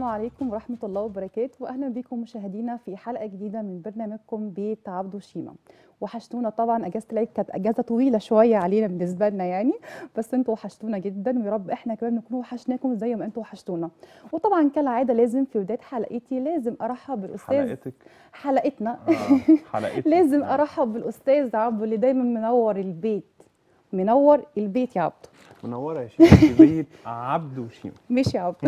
عليكم ورحمة الله وبركاته وأهلا بكم مشاهدينا في حلقة جديدة من برنامجكم بيت عبده شيمة وحشتونا طبعا أجازة العيد كانت أجازة طويلة شوية علينا بالنسبة لنا يعني بس انتوا وحشتونا جدا ويا رب احنا كمان نكون وحشناكم زي ما انتوا وحشتونا وطبعا كالعادة لازم في بداية حلقتي لازم أرحب بالأستاذ حلقتك حلقتنا آه حلقتك لازم آه. ارحب بالاستاذ عبده اللي دايما منور البيت منور البيت يا عبده منوره يا شيماء في بيت عبد وشيماء ماشي يا عبده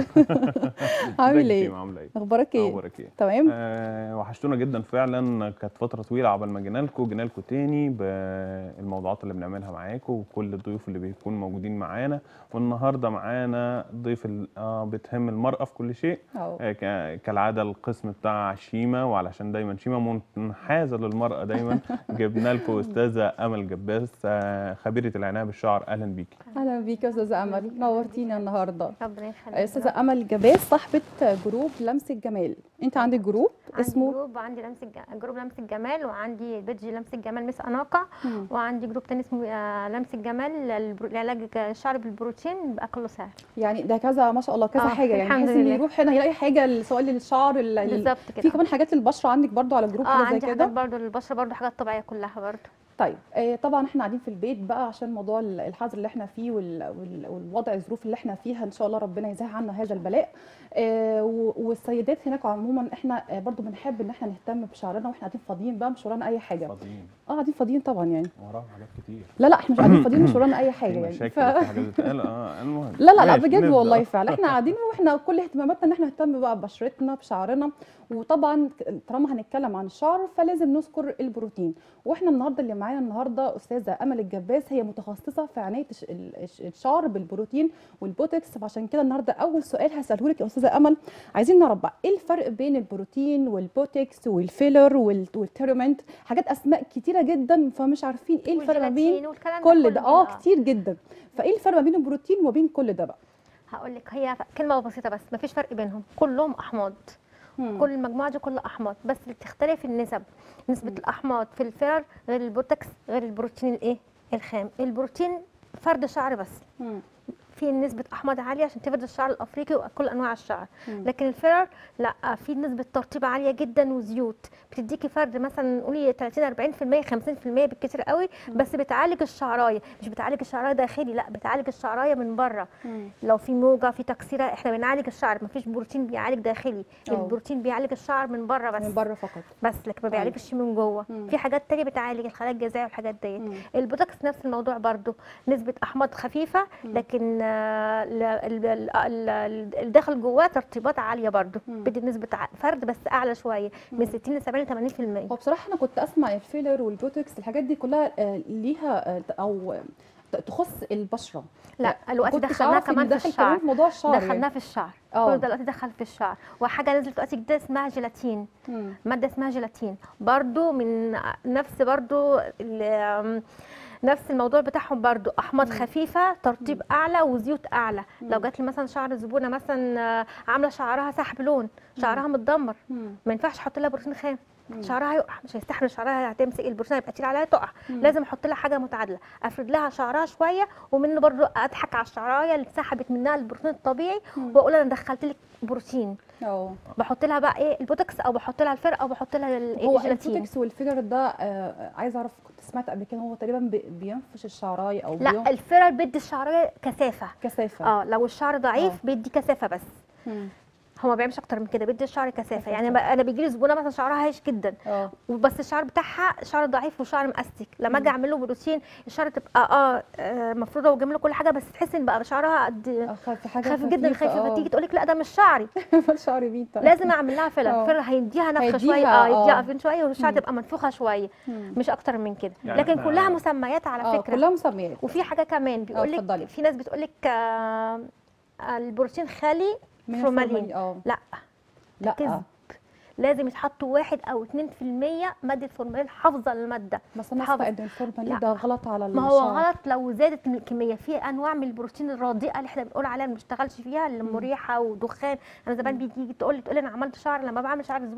عامل ازيك يا ايه شيماء عامله ايه؟ اخبارك ايه اخبارك ايه؟ تمام آه وحشتونا جدا فعلا كانت فتره طويله عبال ما جينا لكم جينا لكم تاني بالموضوعات اللي بنعملها معاكم وكل الضيوف اللي بيكونوا موجودين معانا والنهارده معانا ضيف ال- آه بتهم المراه في كل شيء اهو آه ك- كالعاده القسم بتاع شيماء وعلشان دايما شيماء منحازه للمراه دايما جبنا لكم استاذه امل جباس آه خبيره العنايه بالشعر اهلا بيكي اهلا بيك يا استاذه امل نورتينا النهارده ربنا يخليك استاذه امل جباس صاحبه جروب لمس الجمال انت عندك جروب عندي اسمه جروب وعندي لمس الج... جروب لمس الجمال وعندي بيج لمس الجمال مس اناقه مم. وعندي جروب تاني اسمه آه، لمس الجمال للبرو- لعلاج الشعر بالبروتين باقل سعر يعني ده كذا ما شاء الله كذا آه، حاجه يعني الحمد بحيث ان لله. يروح هنا يلاقي حاجه سواء للشعر ال- ال- بالظبط في كده كمان حاجات للبشره عندك برضو على جروب اه حاجه زي عندي كده حاجات برضو للبشره برضو حاجات طبيعيه كلها برضو طيب آه طبعا احنا قاعدين في البيت بقى عشان موضوع ال- الحظر اللي احنا فيه وال- وال- والوضع الظروف اللي احنا فيها ان شاء الله ربنا يزاح عنا هذا البلاء آه و- والسيدات هناك عموما احنا آه برضو بنحب ان احنا نهتم بشعرنا واحنا قاعدين فاضيين بقى مش ورانا اي حاجه فاضيين اه قاعدين فاضيين طبعا يعني وراهم حاجات كتير لا لا احنا مش قاعدين فاضيين مش ورانا اي حاجه في يعني مشاكل ف... وفي حاجات بتتقال اه المهم لا لا لا ماشي، بجد نبدأ. والله فعلا احنا قاعدين واحنا كل اهتماماتنا ان احنا نهتم بقى ببشرتنا بشعرنا وطبعا طالما هنتكلم عن الشعر فلازم نذكر البروتين واحنا النهارده اللي معانا النهارده استاذه امل الجباس هي متخصصه في عنايه الش- ال- الش- الشعر بالبروتين والبوتكس فعشان كده النهارده اول سؤال هساله لك يا استاذه امل عايزين نعرف بقى ايه الفرق بين البروتين والبوتكس والفيلر وال- والتيرمنت حاجات اسماء كتيره جدا فمش عارفين ايه الفرق ما بين والجيلاتين والكلام كل ده كله اه كتير جدا فايه الفرق ما بين البروتين وما بين كل ده بقى هقول لك هي كلمه بسيطه بس مفيش فرق بينهم كلهم احماض مم. كل المجموعه دي كلها احماض بس اللي بتختلف النسب نسبه الاحماض في الفرر غير البوتكس غير البروتين الايه الخام البروتين فرد شعر بس مم. في نسبة أحماض عالية عشان تفرد الشعر الأفريقي وكل أنواع الشعر مم. لكن الفرر لا في نسبة ترطيب عالية جدا وزيوت بتديكي فرد مثلا نقولي 30 40% 50% بالكتير قوي بس بتعالج الشعراية مش بتعالج الشعراية داخلي لا بتعالج الشعراية من بره مم. لو في موجة في تكسيرة احنا بنعالج الشعر مفيش بروتين بيعالج داخلي أه. البروتين بيعالج الشعر من بره بس من بره فقط بس لكن ما بيعالجش من جوه مم. في حاجات تانية بتعالج الخلايا الجذعيه والحاجات ديت مم. البوتوكس نفس الموضوع برضو نسبه احماض خفيفه لكن آه، ال- ال- ال- ال- الداخل جواه ترطيبات عاليه برضو مم. بدي نسبه ع- فرد بس اعلى شويه من 60 ل 70 ل 80% هو بصراحه انا كنت اسمع الفيلر والبوتوكس الحاجات دي كلها آه، ليها آه، او ت- تخص البشره لا الوقت كنتش دخلناها أعرف إن كمان في داخل الشعر كمان في موضوع الشعر دخلناه يعني. في الشعر اه. كل ده دلوقتي دخل في الشعر وحاجه نزلت دلوقتي جديده اسمها جيلاتين مم. ماده اسمها جيلاتين برضو من نفس برضو ال- نفس الموضوع بتاعهم برضو احماض خفيفه ترطيب اعلى وزيوت اعلى لو جات لي مثلا شعر زبونه مثلا آه، عامله شعرها سحب لون شعرها متدمر مم. ما ينفعش احط لها بروتين خام شعرها هيقع مش هيستحمل شعرها هتمسك البروتين هيبقى تقيل عليها تقع لازم احط لها حاجه متعادله افرد لها شعرها شويه ومنه برضو اضحك على الشعرايه اللي اتسحبت منها البروتين الطبيعي واقول انا دخلت لك بروتين اه بحط لها بقى ايه البوتوكس او بحط لها الفرق او بحط لها ال- هو الجيلاتين البوتوكس والفيلر ده آه، عايزه اعرف كنت سمعت قبل كده هو تقريبا بي- بينفش الشعرايه او لا بينفش الفرر بيدي الشعريه كثافه كثافه اه لو الشعر ضعيف آه. بيدي كثافه بس مم. هو ما بيعملش اكتر من كده بيدي الشعر كثافه كثافة. يعني بقى انا بيجي لي زبونه مثلا شعرها هش جدا اه وبس الشعر بتاعها شعر ضعيف وشعر مأستك لما اجي اعمل له بروتين الشعر تبقى اه آه، مفروضه وجميله كل حاجه بس تحس ان بقى شعرها قد آه، خف حاجه خايف جدا خفيفة، خايفه آه. فتيجي تقول لك لا ده مش شعري شعري بيتا لازم اعمل لها فيلر آه. فيلر هيديها نفخه هيديها، شويه اه آه. يديها فين شويه والشعر مم. تبقى منفوخه شويه مم. مش اكتر من كده يعني لكن إحنا- كلها مسميات على اه فكره كلها مسميات وفي حاجه كمان بيقول اتفضلي. لك في ناس بتقول لك آه البروتين خالي من فورمالين الفورمالين، اه لا لا كذب لازم يتحط واحد او 2% ماده فورمالين حافظه للماده بس انا حافظ. اسمع ان الفورمالين لا. ده غلط على ما هو الشعر. غلط لو زادت الكميه في انواع من البروتين الرديئه اللي احنا بنقول عليها ما بنشتغلش فيها اللي مريحه ودخان انا زمان بيجي تقول لي تقول لي انا عملت شعر لما بعمل شعر الزبونه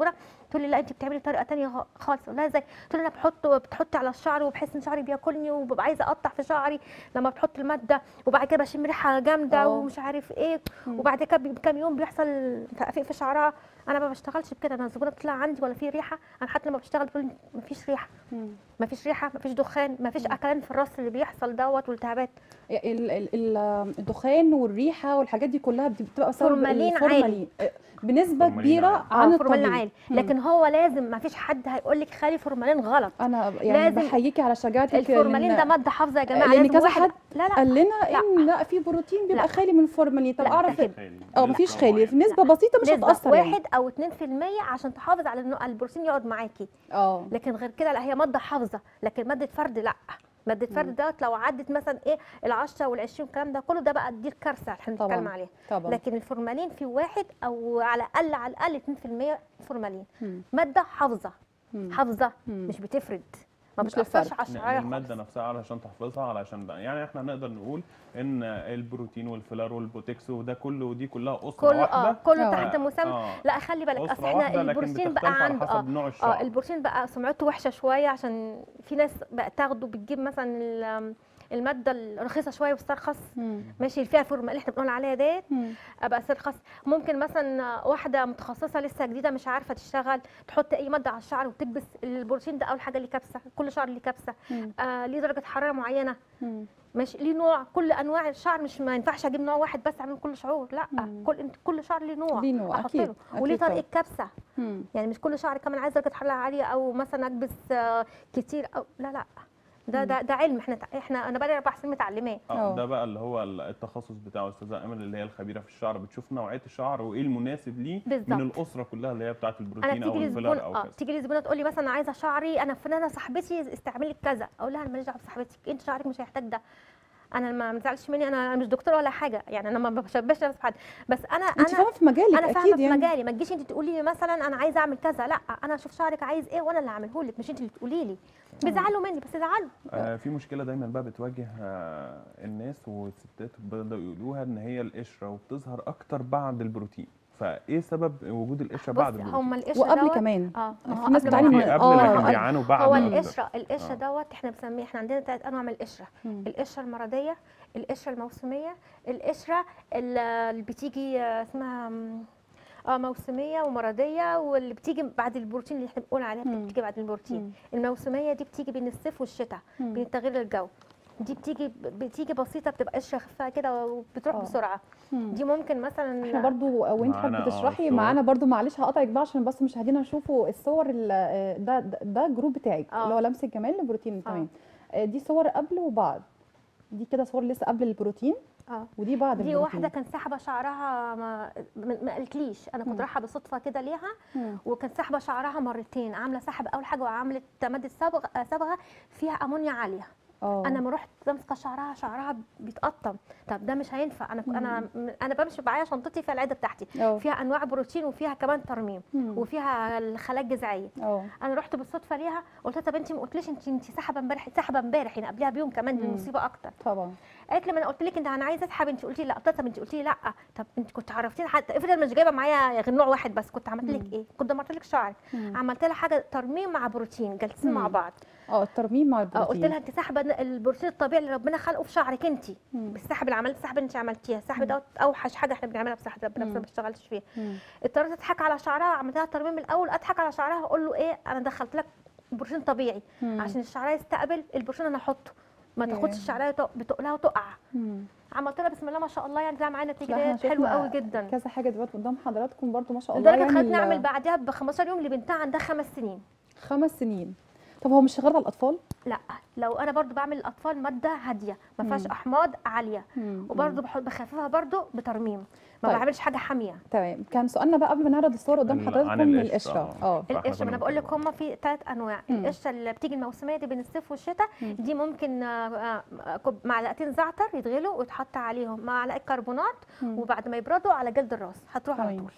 تقول لي لا انت بتعملي طريقه تانية خ- خالص اقول لها ازاي تقول لي انا بحطه بتحطي على الشعر وبحس ان شعري بياكلني وببقى عايزه اقطع في شعري لما بتحط الماده وبعد كده بشم ريحه جامده اه. ومش عارف ايه وبعد كده بكام يوم بيحصل تقفيق في شعرها انا ما بشتغلش بكده انا الزبونه بتطلع عندي ولا في ريحه انا حتى لما بشتغل بتقول ما فيش ريحه مم. ما فيش ريحه ما فيش دخان ما فيش اكلان في الراس اللي بيحصل دوت والتهابات ال- ال- ال- الدخان والريحه والحاجات دي كلها بت- بتبقى بسبب فورمالين الفورمالين. آه، بنسبه فورمالين كبيره عالي. عن اه فورمالين الطبيعي عالي مم. لكن هو لازم ما فيش حد هيقول لك خلي فورمالين غلط انا يعني لازم بحييكي على شجاعتك الفورمالين لأن- ده ماده حافظه يا جماعه لأن لازم كذا واحد- حد لا لا قال لنا لا. ان لا في بروتين بيبقى لا. خالي من الفورمالين طب لا، اعرف ده كده. اه مفيش خالي في نسبه بسيطه مش نسبة هتاثر يعني. واحد او 2% عشان تحافظ على انه البروتين يقعد معاكي اه لكن غير كده لا هي ماده حافظه لكن ماده فرد لا ماده فرد دوت لو عدت مثلا ايه ال10 وال20 والكلام ده كله ده بقى دي الكارثه اللي احنا طبعاً. بنتكلم عليها طبعا لكن الفورمالين في واحد او على الاقل على الاقل 2% فورمالين مم. ماده حافظه مم. حافظه مم. مش بتفرد ما مش بتاثرش للفرد. على يعني الشعريه الماده خالص. نفسها علشان تحفظها علشان بقى يعني احنا نقدر نقول ان البروتين والفيلر والبوتكس وده كله ودي كلها اسره كله واحده اه كله آه. تحت مسمى آه. لا خلي بالك أسرة اصل احنا واحدة لكن البروتين بتختلف بقى على عنده حسب اه نوع الشعر. اه البروتين بقى سمعته وحشه شويه عشان في ناس بقى تاخده بتجيب مثلا ال- الماده الرخيصه شويه وتسترخص مم. ماشي اللي فيها فورمال اللي احنا بنقول عليها ديت مم. ابقى استرخص ممكن مثلا واحده متخصصه لسه جديده مش عارفه تشتغل تحط اي ماده على الشعر وتكبس البروتين ده اول حاجه ليه كبسه كل شعر ليه كبسه مم. آه ليه درجه حراره معينه مم. ماشي ليه نوع كل انواع الشعر مش ما ينفعش اجيب نوع واحد بس اعمل كل شعور لا مم. كل انت كل شعر ليه نوع ليه نوع، احط أكيد، له وليه أكيد طريقه كبسه مم. يعني مش كل شعر كمان عايز درجه حراره عاليه او مثلا اكبس آه، كتير او لا لا ده ده ده علم احنا احنا انا بقالي اربع سنين متعلماه اه اه. ده بقى اللي هو التخصص بتاع استاذه امل اللي هي الخبيره في الشعر بتشوف نوعيه الشعر وايه المناسب ليه بالظبط. من الاسره كلها اللي هي بتاعه انا البروتين او تيجي لي الفيلر زبون او اه كذا تيجي لي زبونه تقول لي مثلا عايزه شعري انا فلانه صاحبتي استعملي كذا اقول لها انا ماليش دعوه بصاحبتك انت شعرك مش هيحتاج ده انا ما ما تزعلش مني انا أنا مش دكتوره ولا حاجه يعني انا ما بشبهش نفسي بحد بس انا انت انا فاهمه في مجالك انا فاهمه اكيد في يعني مجالي ما تجيش انت تقولي لي مثلا انا عايزه اعمل كذا لا انا اشوف شعرك عايز ايه وانا اللي اعمله لك مش انت اللي تقولي لي بيزعلوا مني بس يزعلوا آه في مشكله دايما بقى بتواجه آه الناس والستات بداوا يقولوها ان هي القشره وبتظهر اكتر بعد البروتين فايه سبب وجود القشره بعد بص البروتين هم القشره وقبل دوت- كمان اه ما في هو ناس قبل بتعاني ما- في من- قبل آه، لكن آه. بيعانوا بعد هو ال- القشره القشره آه. دوت احنا بنسميه احنا عندنا ثلاث انواع من القشره مم. القشره المرضيه القشره الموسميه القشره ال- اللي بتيجي آه، اسمها م- اه موسميه ومرضيه واللي بتيجي بعد البروتين اللي احنا بنقول عليها مم. بتيجي بعد البروتين مم. الموسميه دي بتيجي بين الصيف والشتاء مم. بين تغيير الجو دي بتيجي بتيجي بسيطه بتبقى قشره خفيفه كده وبتروح آه. بسرعه مم. دي ممكن مثلا احنا برضو وانت معانا، حابه اه، تشرحي صور. معانا برضو معلش هقطعك بقى عشان بس مشاهدينا يشوفوا الصور ال- ده ده, ده جروب بتاعك اه. اللي هو لمس الجمال للبروتين تمام آه، دي صور قبل وبعد دي كده صور لسه قبل البروتين اه ودي بعد دي البروتين واحده كان ساحبه شعرها ما ما ما قالتليش انا كنت مم. رايحه بالصدفه كده ليها مم. وكان ساحبه شعرها مرتين عامله سحب اول حاجه وعملت ماده صبغه صبغه فيها امونيا عاليه اه انا لما رحت ماسكه شعرها شعرها بيتقطم طب ده مش هينفع انا انا انا بمشي معايا شنطتي فيها العده بتاعتي اه. فيها انواع بروتين وفيها كمان ترميم مم. وفيها الخلايا الجذعيه اه انا رحت بالصدفه ليها قلت لها طب انت ما قلتليش انت انت سحبه امبارح سحبه امبارح يعني قبلها بيوم كمان دي مم. المصيبه اكتر طبعا قالت لي ما انا قلت لك انت انا عايزه اسحب انت قلتي لي لا قلت لها طب انت قلتي لي لا طب انت كنت عرفتيني حتى افرض انا مش جايبه معايا غير نوع واحد بس كنت عملت لك مم. ايه كنت دمرت لك شعرك مم. عملت لها حاجه ترميم مع بروتين جالسين مع مم. بعض اه الترميم مع اه البروتين قلت لها انت ساحبه البروتين الطبيعي اللي ربنا خلقه في شعرك انت مم. بالسحب العمليه السحب اللي انت عملتيها السحب دوت اوحش حاجه احنا بنعملها بصراحه ربنا مم. ما بيشتغلش فيها مم. اضطريت اضحك على شعرها عملت لها ترميم من الاول اضحك على شعرها اقول له ايه انا دخلت لك بروتين طبيعي مم. عشان الشعريه يستقبل البروتين انا احطه ما ياه. تاخدش الشعريه تق- بتقلها وتقع مم. عملت لها بسم الله ما شاء الله يعني طلع معانا لا، احنا نتيجه حلوه شفنا قوي جدا كذا حاجه دلوقتي قدام حضراتكم برضو ما شاء الله لدرجه يعني خدتني ال- اعمل بعدها ب 15 يوم لبنتها عندها خمس سنين خمس سنين طب هو مش شغال على الاطفال لا لو انا برضو بعمل للاطفال ماده هاديه ما فيهاش مم. احماض عاليه مم. وبرضو بحط بخففها برضو بترميم ما طيب. بعملش حاجه حاميه تمام كان سؤالنا بقى قبل ما نعرض الصور قدام ال- حضراتكم عن من القشرة، القشره اه. اه فاحنا القشره ما انا كنا بقول لك بنتكلم. هم في ثلاث انواع مم. القشره اللي بتيجي الموسميه دي بين الصيف والشتاء مم. دي ممكن آه، آه، كوب- معلقتين زعتر يتغلوا ويتحط عليهم معلقه كربونات مم. وبعد ما يبردوا على جلد الراس هتروح على تمام. طول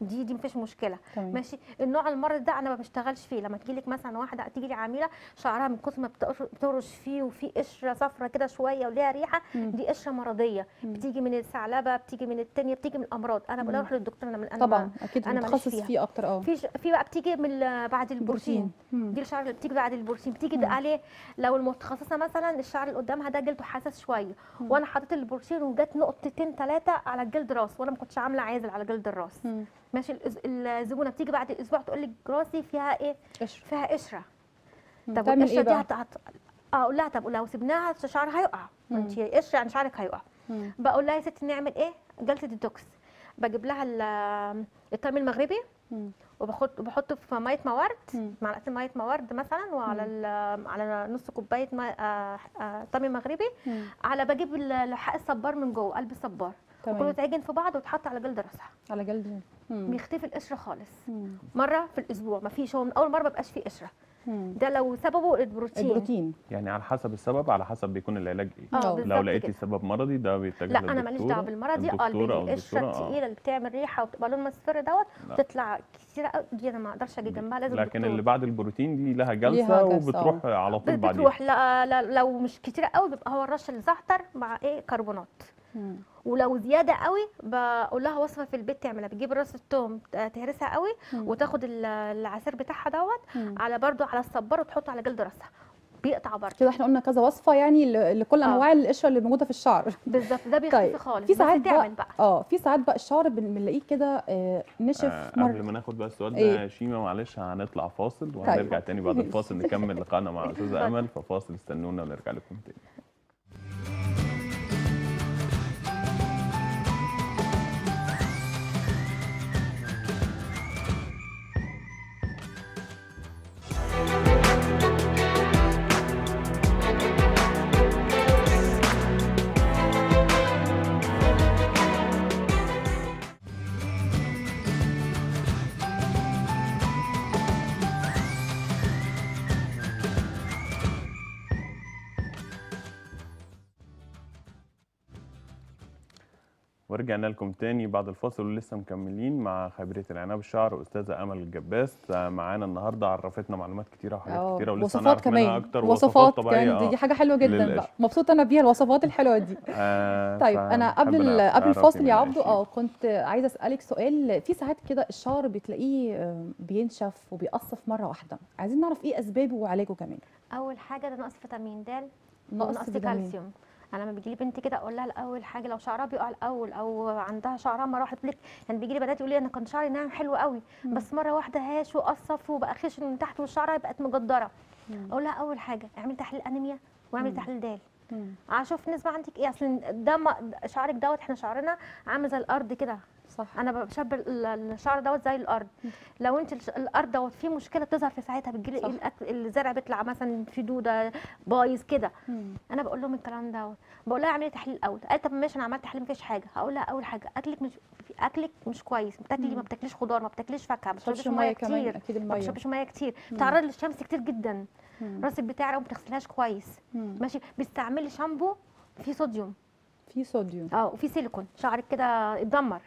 دي دي مفيش مشكله تمام ماشي النوع المرض ده انا ما بشتغلش فيه لما تجي لك مثلا واحده تيجي لي عميله شعرها من كتر ما بتقر- بترش فيه وفي قشره صفرة كده شويه وليها ريحه مم. دي قشره مرضيه مم. بتيجي من الثعلبه بتيجي من التانية بتيجي من الامراض انا بقول لها مم. روح للدكتور انا من انا طبعا ما- اكيد أنا ماليش متخصص فيها. فيه اكتر اه في ش- في بقى بتيجي من ال- بعد البروتين مم. دي الشعر اللي بتيجي بعد البروتين بتيجي مم. عليه لو المتخصصه مثلا الشعر اللي قدامها ده جلده حساس شويه مم. وانا حطيت البروتين وجت نقطتين ثلاثه على الجلد راس وانا ما كنتش عامله عازل على جلد الراس مم. ماشي الأز- الزبونه بتيجي بعد اسبوع تقول لي راسي فيها ايه قشر فيها قشره مم. طب تعمل والقشره ايه دي بقى؟ هت... هت... اه اقول لها طب لو سبناها شعرها هيقع ما انت قشره يعني شعرك هيقع مم. بقول لها يا ستي نعمل ايه جلسه ديتوكس بجيب لها ال- التمر المغربي مم. وبحط بحطه في ميه موارد مم. معلقتين ميه موارد مثلا وعلى ال- على نص كوبايه ميه آه، آه، تمر مغربي مم. على بجيب ال- لحاء الصبار من جوه قلب الصبار كله تمام يتعجن في بعض ويتحط على جلد راسها على جلد مم. بيختفي القشره خالص مم. مره في الاسبوع ما فيش هو من اول مره ما بقاش فيه قشره مم. ده لو سببه البروتين البروتين يعني على حسب السبب على حسب بيكون العلاج ايه اه لو بالظبط لو لقيتي كده. سبب مرضي ده بيتجه لا انا ماليش دعوه للدكتورة- بالمرض دي اه الدكتورة أو القشره الدكتورة، آه. التقيله اللي بتعمل ريحه وبتبقى لون مصفر دوت لا. بتطلع كتير قوي دي انا ما اقدرش اجي جنبها لازم لكن دكتور. اللي بعد البروتين دي لها ليها جلسه جلسة، وبتروح على طول بعدين بتروح لا لا لو مش كتير قوي بيبقى هو الرش الزعتر مع ايه كربونات مم. ولو زياده قوي بقول لها وصفه في البيت تعملها بتجيب راس التوم تهرسها قوي مم. وتاخد ال- العصير بتاعها دوت مم. على برضو على الصبار وتحطه على جلد راسها بيقطع برضو كده احنا قلنا كذا وصفه يعني ل- لكل آه. انواع القشره اللي موجوده في الشعر بالظبط ده بيختفي طيب خالص في بس ساعات تعمل بقى بقى اه في ساعات بقى الشعر بن- بنلاقيه كده آه، نشف آه قبل مره ما ناخد بقى السؤال ده إيه؟ يا شيماء معلش هنطلع فاصل وهنرجع تاني بعد الفاصل نكمل لقائنا مع استاذه امل ففاصل استنونا ونرجع لكم تاني ورجعنا لكم تاني بعد الفاصل ولسه مكملين مع خبيره العنايه بالشعر استاذه امل الجباس آه، معانا النهارده عرفتنا معلومات كتيره وحاجات اه كتيره ولسه وصفات هنعرف منها كمان اكتر وصفات طبيعيه كمان دي, آه. دي حاجه حلوه جدا للقشر. بقى مبسوطه انا بيها الوصفات الحلوه دي آه طيب انا فحابة قبل ال- نعرف- قبل تعرفي الفاصل يا منها عبدو شيء. اه كنت عايزه اسالك سؤال في ساعات كده الشعر بتلاقيه آه، بينشف وبيقصف مره واحده عايزين نعرف ايه اسبابه وعلاجه كمان اول حاجه ده نقص فيتامين د نقص ونقص فيتامين. كالسيوم انا لما بيجي لي بنت كده اقول لها الاول حاجه لو شعرها بيقع الاول او عندها شعرها مره واحده تقول لك يعني بيجي لي بنات يقول لي انا كان شعري ناعم حلو قوي مم. بس مره واحده هاش وقصف وبقى خشن من تحت والشعره بقت مجدره مم. اقول لها اول حاجه اعملي تحليل انيميا واعملي مم. تحليل دال مم. اشوف النسبه عندك ايه اصل ده ما- شعرك دوت احنا شعرنا عامل زي الارض كده صح انا بشبه ال- الشعر دوت زي الارض لو انت الش- الارض دوت فيه مشكله بتظهر في ساعتها بتجيلي صح. ايه الأكل الزرع بيطلع مثلا في دوده بايظ كده مم. انا بقول لهم الكلام دوت بقول لها اعملي تحليل الاول قالت طب ماشي انا عملت تحليل مفيش حاجه هقول لها اول حاجه اكلك مش في اكلك مش كويس بتاكلي مم. ما بتاكليش خضار ما بتاكليش فاكهه ما تشربش بتشربيش ميه ميه كمان كتير اكيد ما الميه بتشربيش ميه كتير مم. بتعرضي للشمس كتير جدا مم. راسك بتاعك وما بتغسلهاش كويس مم. ماشي بتستعملي شامبو فيه صوديوم في صوديوم اه وفيه سيليكون شعرك كده اتدمر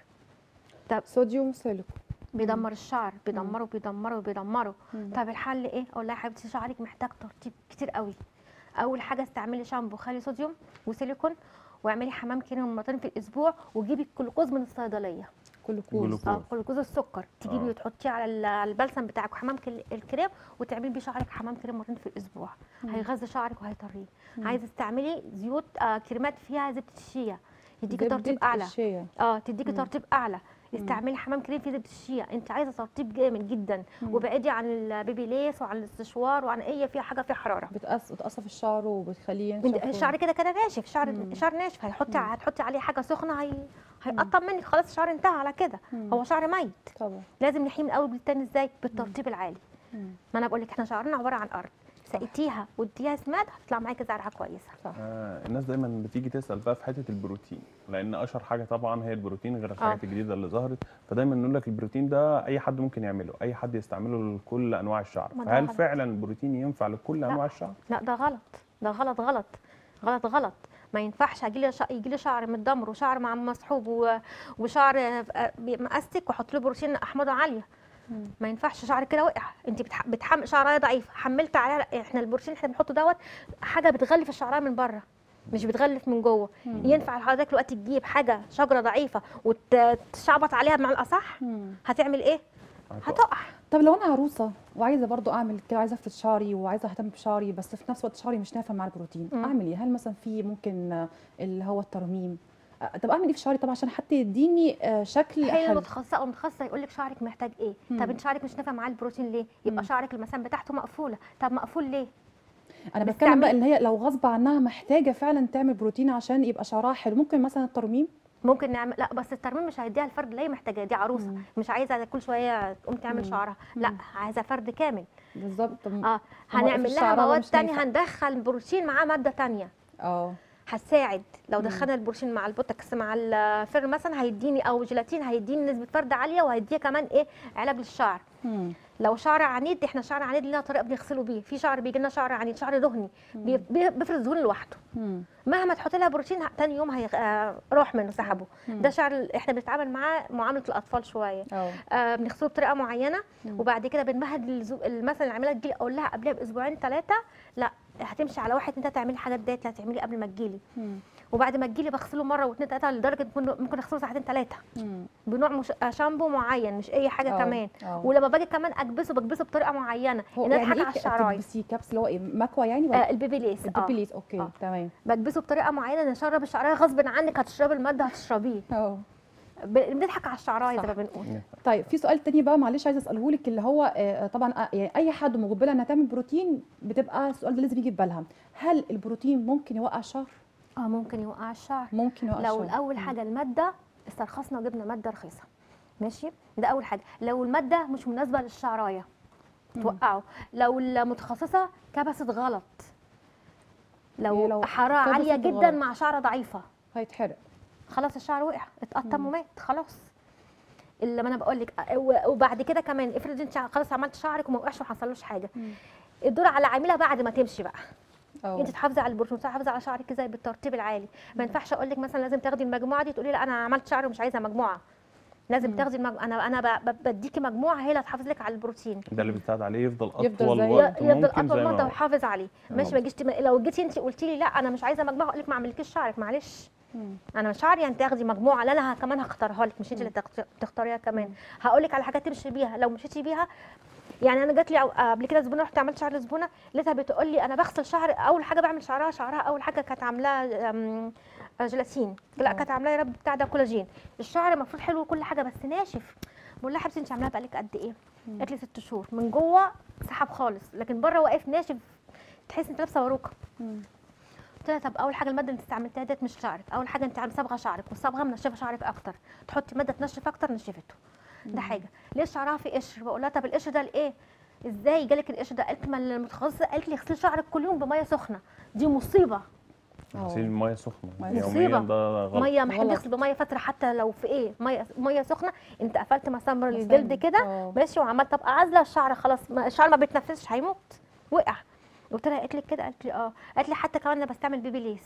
صوديوم وسيليكون بيدمر الشعر بيدمره بيدمره بيدمره مم. طب الحل ايه اقول لها يا حبيبتي شعرك محتاج ترطيب كتير قوي اول حاجه استعملي شامبو خالي صوديوم وسيليكون واعملي حمام كريم مرتين في الاسبوع وجيبي الجلوكوز من الصيدليه جلوكوز جلوكوز. اه جلوكوز السكر تجيبي آه. وتحطيه على ال- على البلسم بتاعك وحمام كل- الكريم وتعملي بيه شعرك حمام كريم مرتين في الاسبوع مم. هيغذي شعرك وهيطريه مم. عايزه تستعملي زيوت آه كريمات فيها زبده الشيا يديكي زبدة ترطيب اعلى الشيا. اه تديكي مم. ترطيب اعلى مم. استعملي حمام كريم فيه زبده الشيا انت عايزه ترطيب جامد جدا مم. وابعدي عن البيبي ليس وعن الاستشوار وعن اي فيها حاجه فيها حراره بتقص بتقصف الشعر وبتخليه من- ينشف و- الشعر كده كده ناشف شعر مم. شعر ناشف هيحطي مم. هتحطي عليه حاجه سخنه هي هيقطع منك خلاص الشعر انتهى على كده مم. هو شعر ميت طبعا لازم نحيي من الاول بالتاني ازاي بالترطيب العالي مم. ما انا بقول لك احنا شعرنا عباره عن ارض سقيتيها واديها سماد هتطلع معاكي زرعه كويسه صح آه الناس دايما بتيجي تسال بقى في حته البروتين لان اشهر حاجه طبعا هي البروتين غير الحاجات الجديده اللي ظهرت فدايما نقول لك البروتين ده اي حد ممكن يعمله اي حد يستعمله لكل انواع الشعر ما ده فهل غلط. فعلا البروتين ينفع لكل لا. انواع الشعر لا ده غلط ده غلط غلط غلط غلط ما ينفعش اجي لي يجي لي شعر متدمر وشعر مع مسحوب و- وشعر آه، مأستك واحط له بروتين احماضه عاليه مم. ما ينفعش شعرك كده وقع انت بتح... بتحمل شعرايه ضعيف حملت عليها احنا البروتين اللي احنا بنحطه دوت حاجه بتغلف الشعرايه من بره مش بتغلف من جوه مم. ينفع حضرتك دلوقتي تجيب حاجه شجره ضعيفه وتشعبط عليها بمعنى الاصح مم. هتعمل ايه هتقع. هتقع طب لو انا عروسه وعايزه برضو اعمل كده عايزه افرد شعري وعايزه اهتم بشعري بس في نفس الوقت شعري مش نافع مع البروتين مم. اعمل ايه هل مثلا في ممكن آه، اللي هو الترميم آه، طب اعمل ايه في شعري طبعا عشان حتى يديني آه، شكل هي حلو المتخصصه او المتخصصه يقول لك شعرك محتاج ايه مم. طب انت شعرك مش نافع معاه البروتين ليه مم. يبقى شعرك المسام بتاعته مقفوله طب مقفول ليه انا بس بتكلم بقى تعمل- ان هي لو غصب عنها محتاجه فعلا تعمل بروتين عشان يبقى شعرها حلو ممكن مثلا الترميم ممكن نعمل لا بس الترميم مش هيديها الفرد اللي هي محتاجاه دي عروسه مم. مش عايزه كل شويه تقوم تعمل مم. شعرها لا مم. عايزه فرد كامل بالظبط طب- اه موقف هنعمل لها الشعراوة مواد مش تانية نافع. هندخل بروتين معاه ماده تانية اه هتساعد لو مم. دخلنا البروتين مع البوتوكس مع الفر مثلا هيديني او جيلاتين هيديني نسبه فرد عاليه وهيديها كمان ايه علاج للشعر مم. لو شعر عنيد احنا شعر عنيد لنا طريقه بنغسله بيه في شعر بيجي لنا شعر عنيد شعر دهني بي- بي- بيفرز دهون لوحده مم. مهما تحط لها بروتين ه- تاني يوم هيروح منه سحبه مم. ده شعر ال- احنا بنتعامل معاه معامله الاطفال شويه اه آه بنغسله بطريقه معينه مم. وبعد كده بنمهد الزو... مثلا العماله تجيلي اقول لها قبلها باسبوعين ثلاثه لا هتمشي على واحد انت تعملي الحاجات ديت اللي هتعملي قبل ما تجيلي مم. وبعد ما تجيلي بغسله مره واثنين ثلاثه لدرجه ممكن ممكن اغسله ساعتين ثلاثه مم. بنوع مش... آه، شامبو معين مش اي حاجه آه، كمان آه. ولما باجي كمان اكبسه بكبسه بطريقه معينه هو ان انا يعني اضحك ايه على ك- الشعرايه تلبسيه كبس اللي هو ايه مكوى يعني ولا آه البيبيليس اه البيبيليس اوكي آه. تمام بكبسه بطريقه معينه نشرب الشعرايه غصب عنك هتشربي الماده هتشربيه اه ب- بنضحك على الشعرايه صح. زي ما بنقول طيب في سؤال تاني بقى معلش عايزه اساله لك اللي هو آه، طبعا آه، يعني اي حد مقبله انها تعمل بروتين بتبقى السؤال ده لازم يجي في بالها هل البروتين ممكن يوقع الشعر اه ممكن يوقع الشعر ممكن يوقع لو الشعر اول حاجه الماده استرخصنا وجبنا ماده رخيصه ماشي ده اول حاجه لو الماده مش مناسبه للشعرايه مم. توقعه لو المتخصصه كبست غلط هي لو لو حراره كبست عاليه جدا غلط. مع شعره ضعيفه هيتحرق خلاص الشعر وقع اتقطم مم. ومات خلاص اللي ما انا بقول لك و- وبعد كده كمان افرض انت خلاص عملت شعرك وما وقعش وما حصلوش حاجه الدور على عاملها بعد ما تمشي بقى اه انت تحافظي على البروتين تحافظي على شعرك زي بالترتيب العالي ما ينفعش اقول لك مثلا لازم تاخدي المجموعه دي تقولي لا انا عملت شعري ومش عايزه مجموعه لازم مم. تاخدي المج... انا انا ب- ب- بديكي مجموعه هي اللي هتحافظ لك على البروتين ده اللي بيساعد عليه يفضل يفضل اطول زي- وقت يفضل ممكن اطول زي ما مده هو. ويحافظ عليه ماشي ما جيش تم- لو جيتي انت قلتي لي لا انا مش عايزه مجموعه اقول لك ما اعملكيش شعرك معلش مم. انا شعري يعني تاخدي مجموعه اللي انا ه- كمان هختارها لك مش انت اللي تخت- تختاريها كمان هقول لك على حاجات تمشي بيها لو مشيتي بيها يعني انا جات لي أو- قبل كده زبونه رحت عملت شعر لزبونه لقيتها بتقول لي انا بغسل شعر اول حاجه بعمل شعرها شعرها اول حاجه كانت عاملاه أم، آه، جيلاتين لا آه. كانت عاملاه يا رب بتاع ده كولاجين الشعر المفروض حلو وكل حاجه بس ناشف بقول لها حبيبتي انت عاملاها بقالك قد ايه مم. قالت لي ست شهور من جوه سحب خالص لكن بره واقف ناشف تحس انت لابسه باروكه مم. قلت لها طب اول حاجه الماده اللي انت استعملتها ديت مش شعرك اول حاجه انت عم صبغه شعرك والصبغه منشفه شعرك اكتر تحطي ماده تنشف اكتر نشفته ده حاجه ليه شعرها في قشر بقول لها طب القشر ده لايه ازاي جالك القشر ده قالت ما المتخصصه قالت لي اغسلي شعرك كل يوم بميه سخنه دي مصيبه اه. غسيل الميه سخنه مية يوميا مصيبة. ده غلط ميه ما حد غلط. يغسل بميه فتره حتى لو في ايه ميه ميه سخنه انت قفلت مسامر مسام. الجلد كده اه. ماشي وعملت طب عازله الشعر خلاص ما الشعر ما بيتنفسش هيموت وقع قلت لها قالت لي كده قالت لي اه قالت لي حتى كمان انا بستعمل بيبي ليس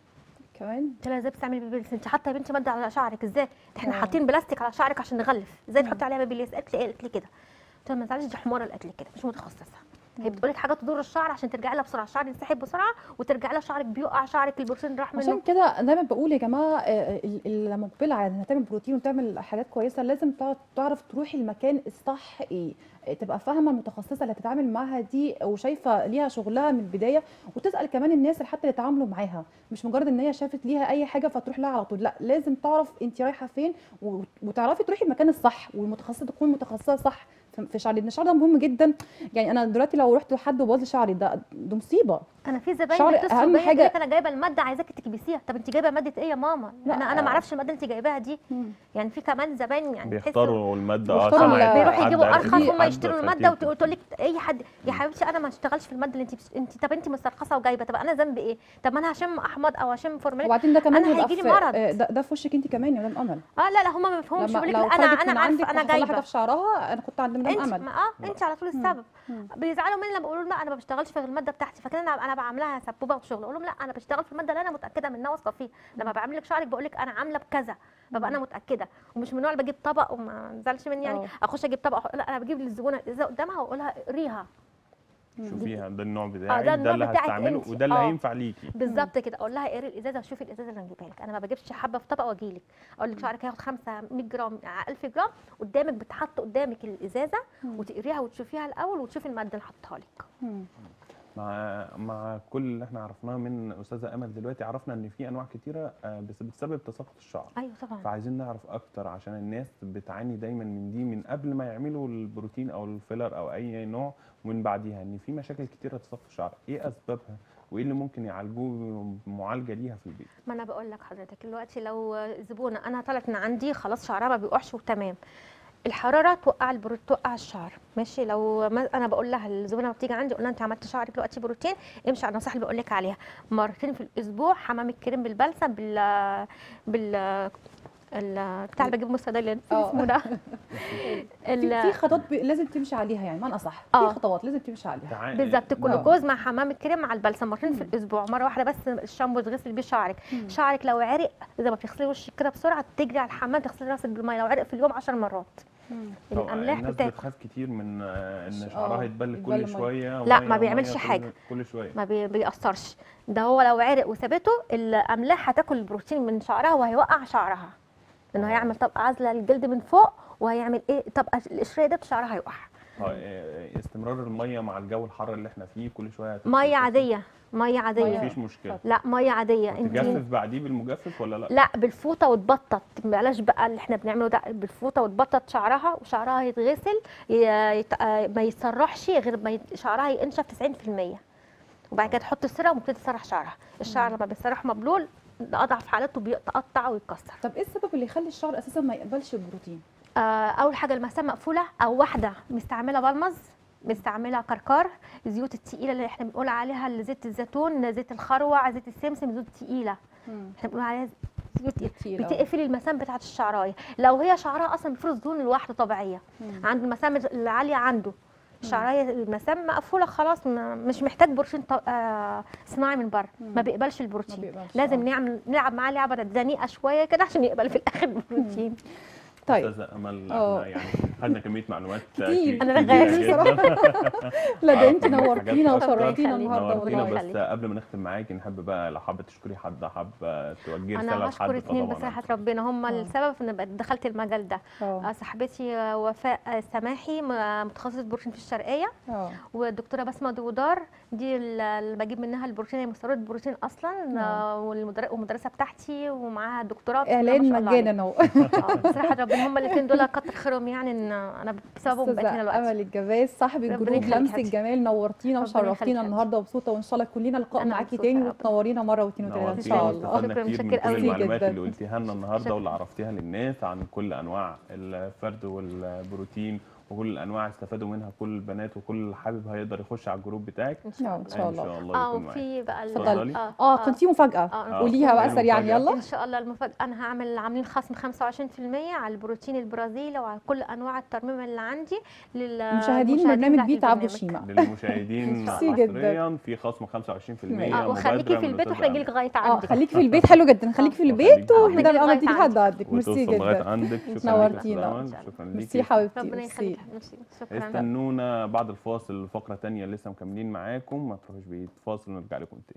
كمان قلت لها ازاي بتعملي بيبي ليس انت حاطه يا بنتي ماده على شعرك ازاي ده احنا اه. حاطين بلاستيك على شعرك عشان نغلف ازاي تحطي عليها بيبي ليس قالت لي ايه قالت لي كده قلت لها ما تزعليش دي حماره اللي قالت لي كده مش متخصصه هي بتقول لك حاجات تضر الشعر عشان ترجعي لها بسرعه الشعر ينسحب بسرعه وترجعي لها شعرك بيقع شعرك البروتين راح منه عشان كده دايما بقول يا جماعه آه، ال- اللي مقبله على انها تعمل بروتين وتعمل حاجات كويسه لازم تع- تعرف تروحي المكان الصح ايه آه، تبقى فاهمه المتخصصه اللي هتتعامل معاها دي وشايفه ليها شغلها من البدايه وتسال كمان الناس اللي حتى اللي اتعاملوا معاها مش مجرد ان هي شافت ليها اي حاجه فتروح لها على طول لا لازم تعرف انت رايحه فين و- وتعرفي تروحي المكان الصح والمتخصصه تكون متخصصه صح في في شعري لان الشعر ده مهم جدا يعني انا دلوقتي لو رحت لحد وبوظ لي شعري ده ده مصيبه انا في زباين شعر بتصل أهم بيا حاجة- تقول لك انا جايبه الماده عايزاكي تكبسيها طب انت جايبه ماده ايه يا ماما لا، انا انا ما اعرفش الماده اللي انت جايباها دي يعني في كمان زباين يعني تحسوا- بيختاروا الماده بيختاروا عشان ال- عاد- بيروحوا عاد يجيبوا عاد- ارخص عاد هم يشتروا الماده فتيل. وتقول لك اي حد يا حبيبتي انا ما اشتغلش في الماده اللي انت بس... انت طب انت مسترخصه وجايبه طب انا ذنبي ايه طب ما انا هشم احماض او هشم فورمالين وبعدين ده كمان أنا هيبقى هيجيلي في- مرض. آه، ده, ده في وشك انت كمان يا مدام امل اه لا لا هم ما بيفهموش لما بيقول لك لو لا انا خرجت انا من عارفه عندك انا وحصل لها حاجه جايبه في شعرها انا كنت عند مدام انت امل ما اه انت على طول السبب بيزعلوا مني لما بقولوا لهم لا انا ما بشتغلش في الماده بتاعتي فكده انا انا انا بعملها سبوبه وشغل اقول لهم لا انا بشتغل في الماده اللي انا متاكده منها واثقه فيها لما بعمل لك شعرك بقول لك انا عامله بكذا ببقى انا متاكده ومش من النوع اللي بجيب طبق وما تزعلش مني يعني اه. اخش اجيب طبق أحط- لا انا بجيب للزبونه ازازه قدامها واقول لها قريها شوفيها ده النوع بتاعي ده ده, النوع اللي بتاعك هستعمله انت. وده اللي اه. هينفع ليكي بالظبط كده اقول لها قري الازازه وشوفي الازازه اللي هجيبها لك انا ما بجيبش حبه في طبق واجي لك اقول لك شعرك هياخد 5 100 جرام 1000 جرام قدامك بتحط قدامك الازازه وتقريها وتشوفيها الاول وتشوفي الماده اللي حطها لك مم. مع مع كل اللي احنا عرفناه من استاذه امل دلوقتي عرفنا ان في انواع كتيره آه، بس بتسبب تساقط الشعر ايوه طبعا فعايزين نعرف اكتر عشان الناس بتعاني دايما من دي من قبل ما يعملوا البروتين او الفيلر او اي نوع ومن بعديها ان في مشاكل كتيره تساقط الشعر ايه اسبابها وايه اللي ممكن يعالجوه معالجه ليها في البيت ما انا بقول لك حضرتك دلوقتي لو زبونه انا طلعت من عندي خلاص شعرها ما بيقعش وتمام الحراره توقع البرو... توقع الشعر ماشي لو ما انا بقول لها الزبونه ما بتيجي عندي اقول لها انت عملت شعرك دلوقتي بروتين امشي على النصائح اللي بقول لك عليها مرتين في الاسبوع حمام الكريم بالبلسم بال بال ال- بتاع اللي بجيبه من الصيدليه نسيت اه. اسمه ده في ال- في خطوات ب- لازم تمشي عليها يعني معنى اصح اه. في خطوات لازم تمشي عليها تع- بالظبط آه، الجلوكوز مع حمام الكريم مع البلسم مرتين في الاسبوع مره واحده بس الشامبو تغسل بيه شعرك شعرك لو عرق اذا ما بتغسلي وشك كده بسرعه تجري على الحمام تغسلي راسك بالميه لو عرق في اليوم 10 مرات طبعاً الاملاح الناس بتاكل بتخاف كتير من آه، ان اه، شعرها يتبل يتبل كل مية. شويه لا، مية- ما بيعملش مية كل- حاجة. كل شويه ما بي- بيأثرش ده هو لو عرق وثبته الاملاح هتاكل البروتين من شعرها وهيوقع شعرها انه اه. هيعمل طبقه عازله للجلد من فوق وهيعمل ايه طبقه القشريه ده شعرها هيوقع اه، آه، استمرار الميه مع الجو الحر اللي احنا فيه كل شويه هتحصل ميه كده. عاديه ميه عاديه مفيش مشكله لا ميه عاديه انت تجفف بعديه بالمجفف ولا لا لا بالفوطه وتبطط بلاش بقى اللي احنا بنعمله ده بالفوطه وتبطط شعرها وشعرها يتغسل ي- يت- آه، ما يتسرحش غير ما يت- شعرها ينشف 90% وبعد كده تحط السيرم وتبتدي تسرح شعرها الشعر لما بيسرح مبلول ده اضعف حالته بيتقطع ويتكسر طب ايه السبب اللي يخلي الشعر اساسا ما يقبلش البروتين آه، اول حاجه المسام مقفوله او واحده مستعمله بلمز مستعمله كركار الزيوت التقيله اللي احنا بنقول عليها زيت الزيتون زيت الخروع زيت السمسم زيوت تقيله احنا بنقول عليها زيوت تقيلة. تقيلة. بتقفل المسام بتاعت الشعرايه لو هي شعرها اصلا بيفرز دهون لوحده طبيعيه عند المسام العاليه عنده الشعرايه المسام مقفوله خلاص ما- مش محتاج بروتين ط- آه، صناعي من بره ما بيقبلش البروتين بيقبلش، لازم آه. نعمل نلعب معاه لعبه دنيئه شويه كده عشان يقبل في الاخر البروتين طيب استاذه امل اه. احنا يعني خدنا كميه معلومات كتير. أنا كبيرة رغاية جداً. لا ده انت عرفنا منك نورتينا حاجات أكتر. وشرفتينا ربنا النهارده نورتينا والله يخليك. بس قبل ما نختم معاكي نحب بقى لو حابه تشكري حد حابه توجهي رساله انا لحد هشكر اتنين فطبعاً بصراحه أنت. ربنا هم اه. السبب في ان بقيت دخلت المجال ده اه آه، صاحبتي آه، وفاء آه، سماحي م- متخصصه بروتين في الشرقيه اه والدكتوره بسمه دودار دي ال- اللي بجيب منها البروتين هي مستورده بروتين اصلا آه، والمدر- والمدرسه بتاعتي ومعاها دكتوراه بسم الله ما اعلان شاء الله مجانا اهو عليها. آه، بصراحه ربنا هم الاثنين دول كتر خيرهم يعني ان انا بسببهم بقيت هنا استاذه دلوقتي امل الجواز صاحب ربنا الجروب يخليك لمس حبيبتي. الجمال نورتينا ربنا يخليك وشرفتينا حبيبتي. النهارده ومبسوطه وان شاء الله كل لنا لقاء أنا معاكي مبسوطة تاني يا رب. وتنورينا مره واثنين وثلاثه ان نورتينا شاء الله. الله واستفدنا شكراً، كتير من متشكر كل أوي. المعلومات جداً. اللي قلتيها لنا النهارده شكراً. واللي عرفتيها للناس عن كل انواع الفرد والبروتين وكل الانواع استفادوا منها كل البنات وكل حابب هيقدر يخش على الجروب بتاعك ان شاء آه، الله ان شاء ان الله شاء الله اه يكون معاك وفي بقى ال- اتفضلي. اه كان في مفاجاه آه، قوليها بقى إيه سريعا المفاجأة؟ يلا ان شاء الله المفاجاه انا هعمل عاملين خصم 25% على البروتين البرازيلي وعلى كل انواع الترميم اللي عندي مشاهدين برنامج بتاعت بيت عبد البرنامج. الشيماء للمشاهدين ميرسي جداً. حصريا في خصم 25% اه وخليكي في البيت واحنا نجي لك لغايه اه عندك خليكي في البيت حلو جدا خليكي في آه، البيت وخليكي واحنا في لما البيت تيجي لغاية لحد عندك ميرسي وتوصل لغايه جدا عندك شكرا نورتينا. لك يا أستاذ أمل. شكرا ميرسي ليكي حبيبتي ربنا ميرسي يخليك ميرسي شكرا استنونا بعد الفاصل فقره تانية لسه مكملين معاكم ما تروحوش بعيد فاصل ونرجع لكم تاني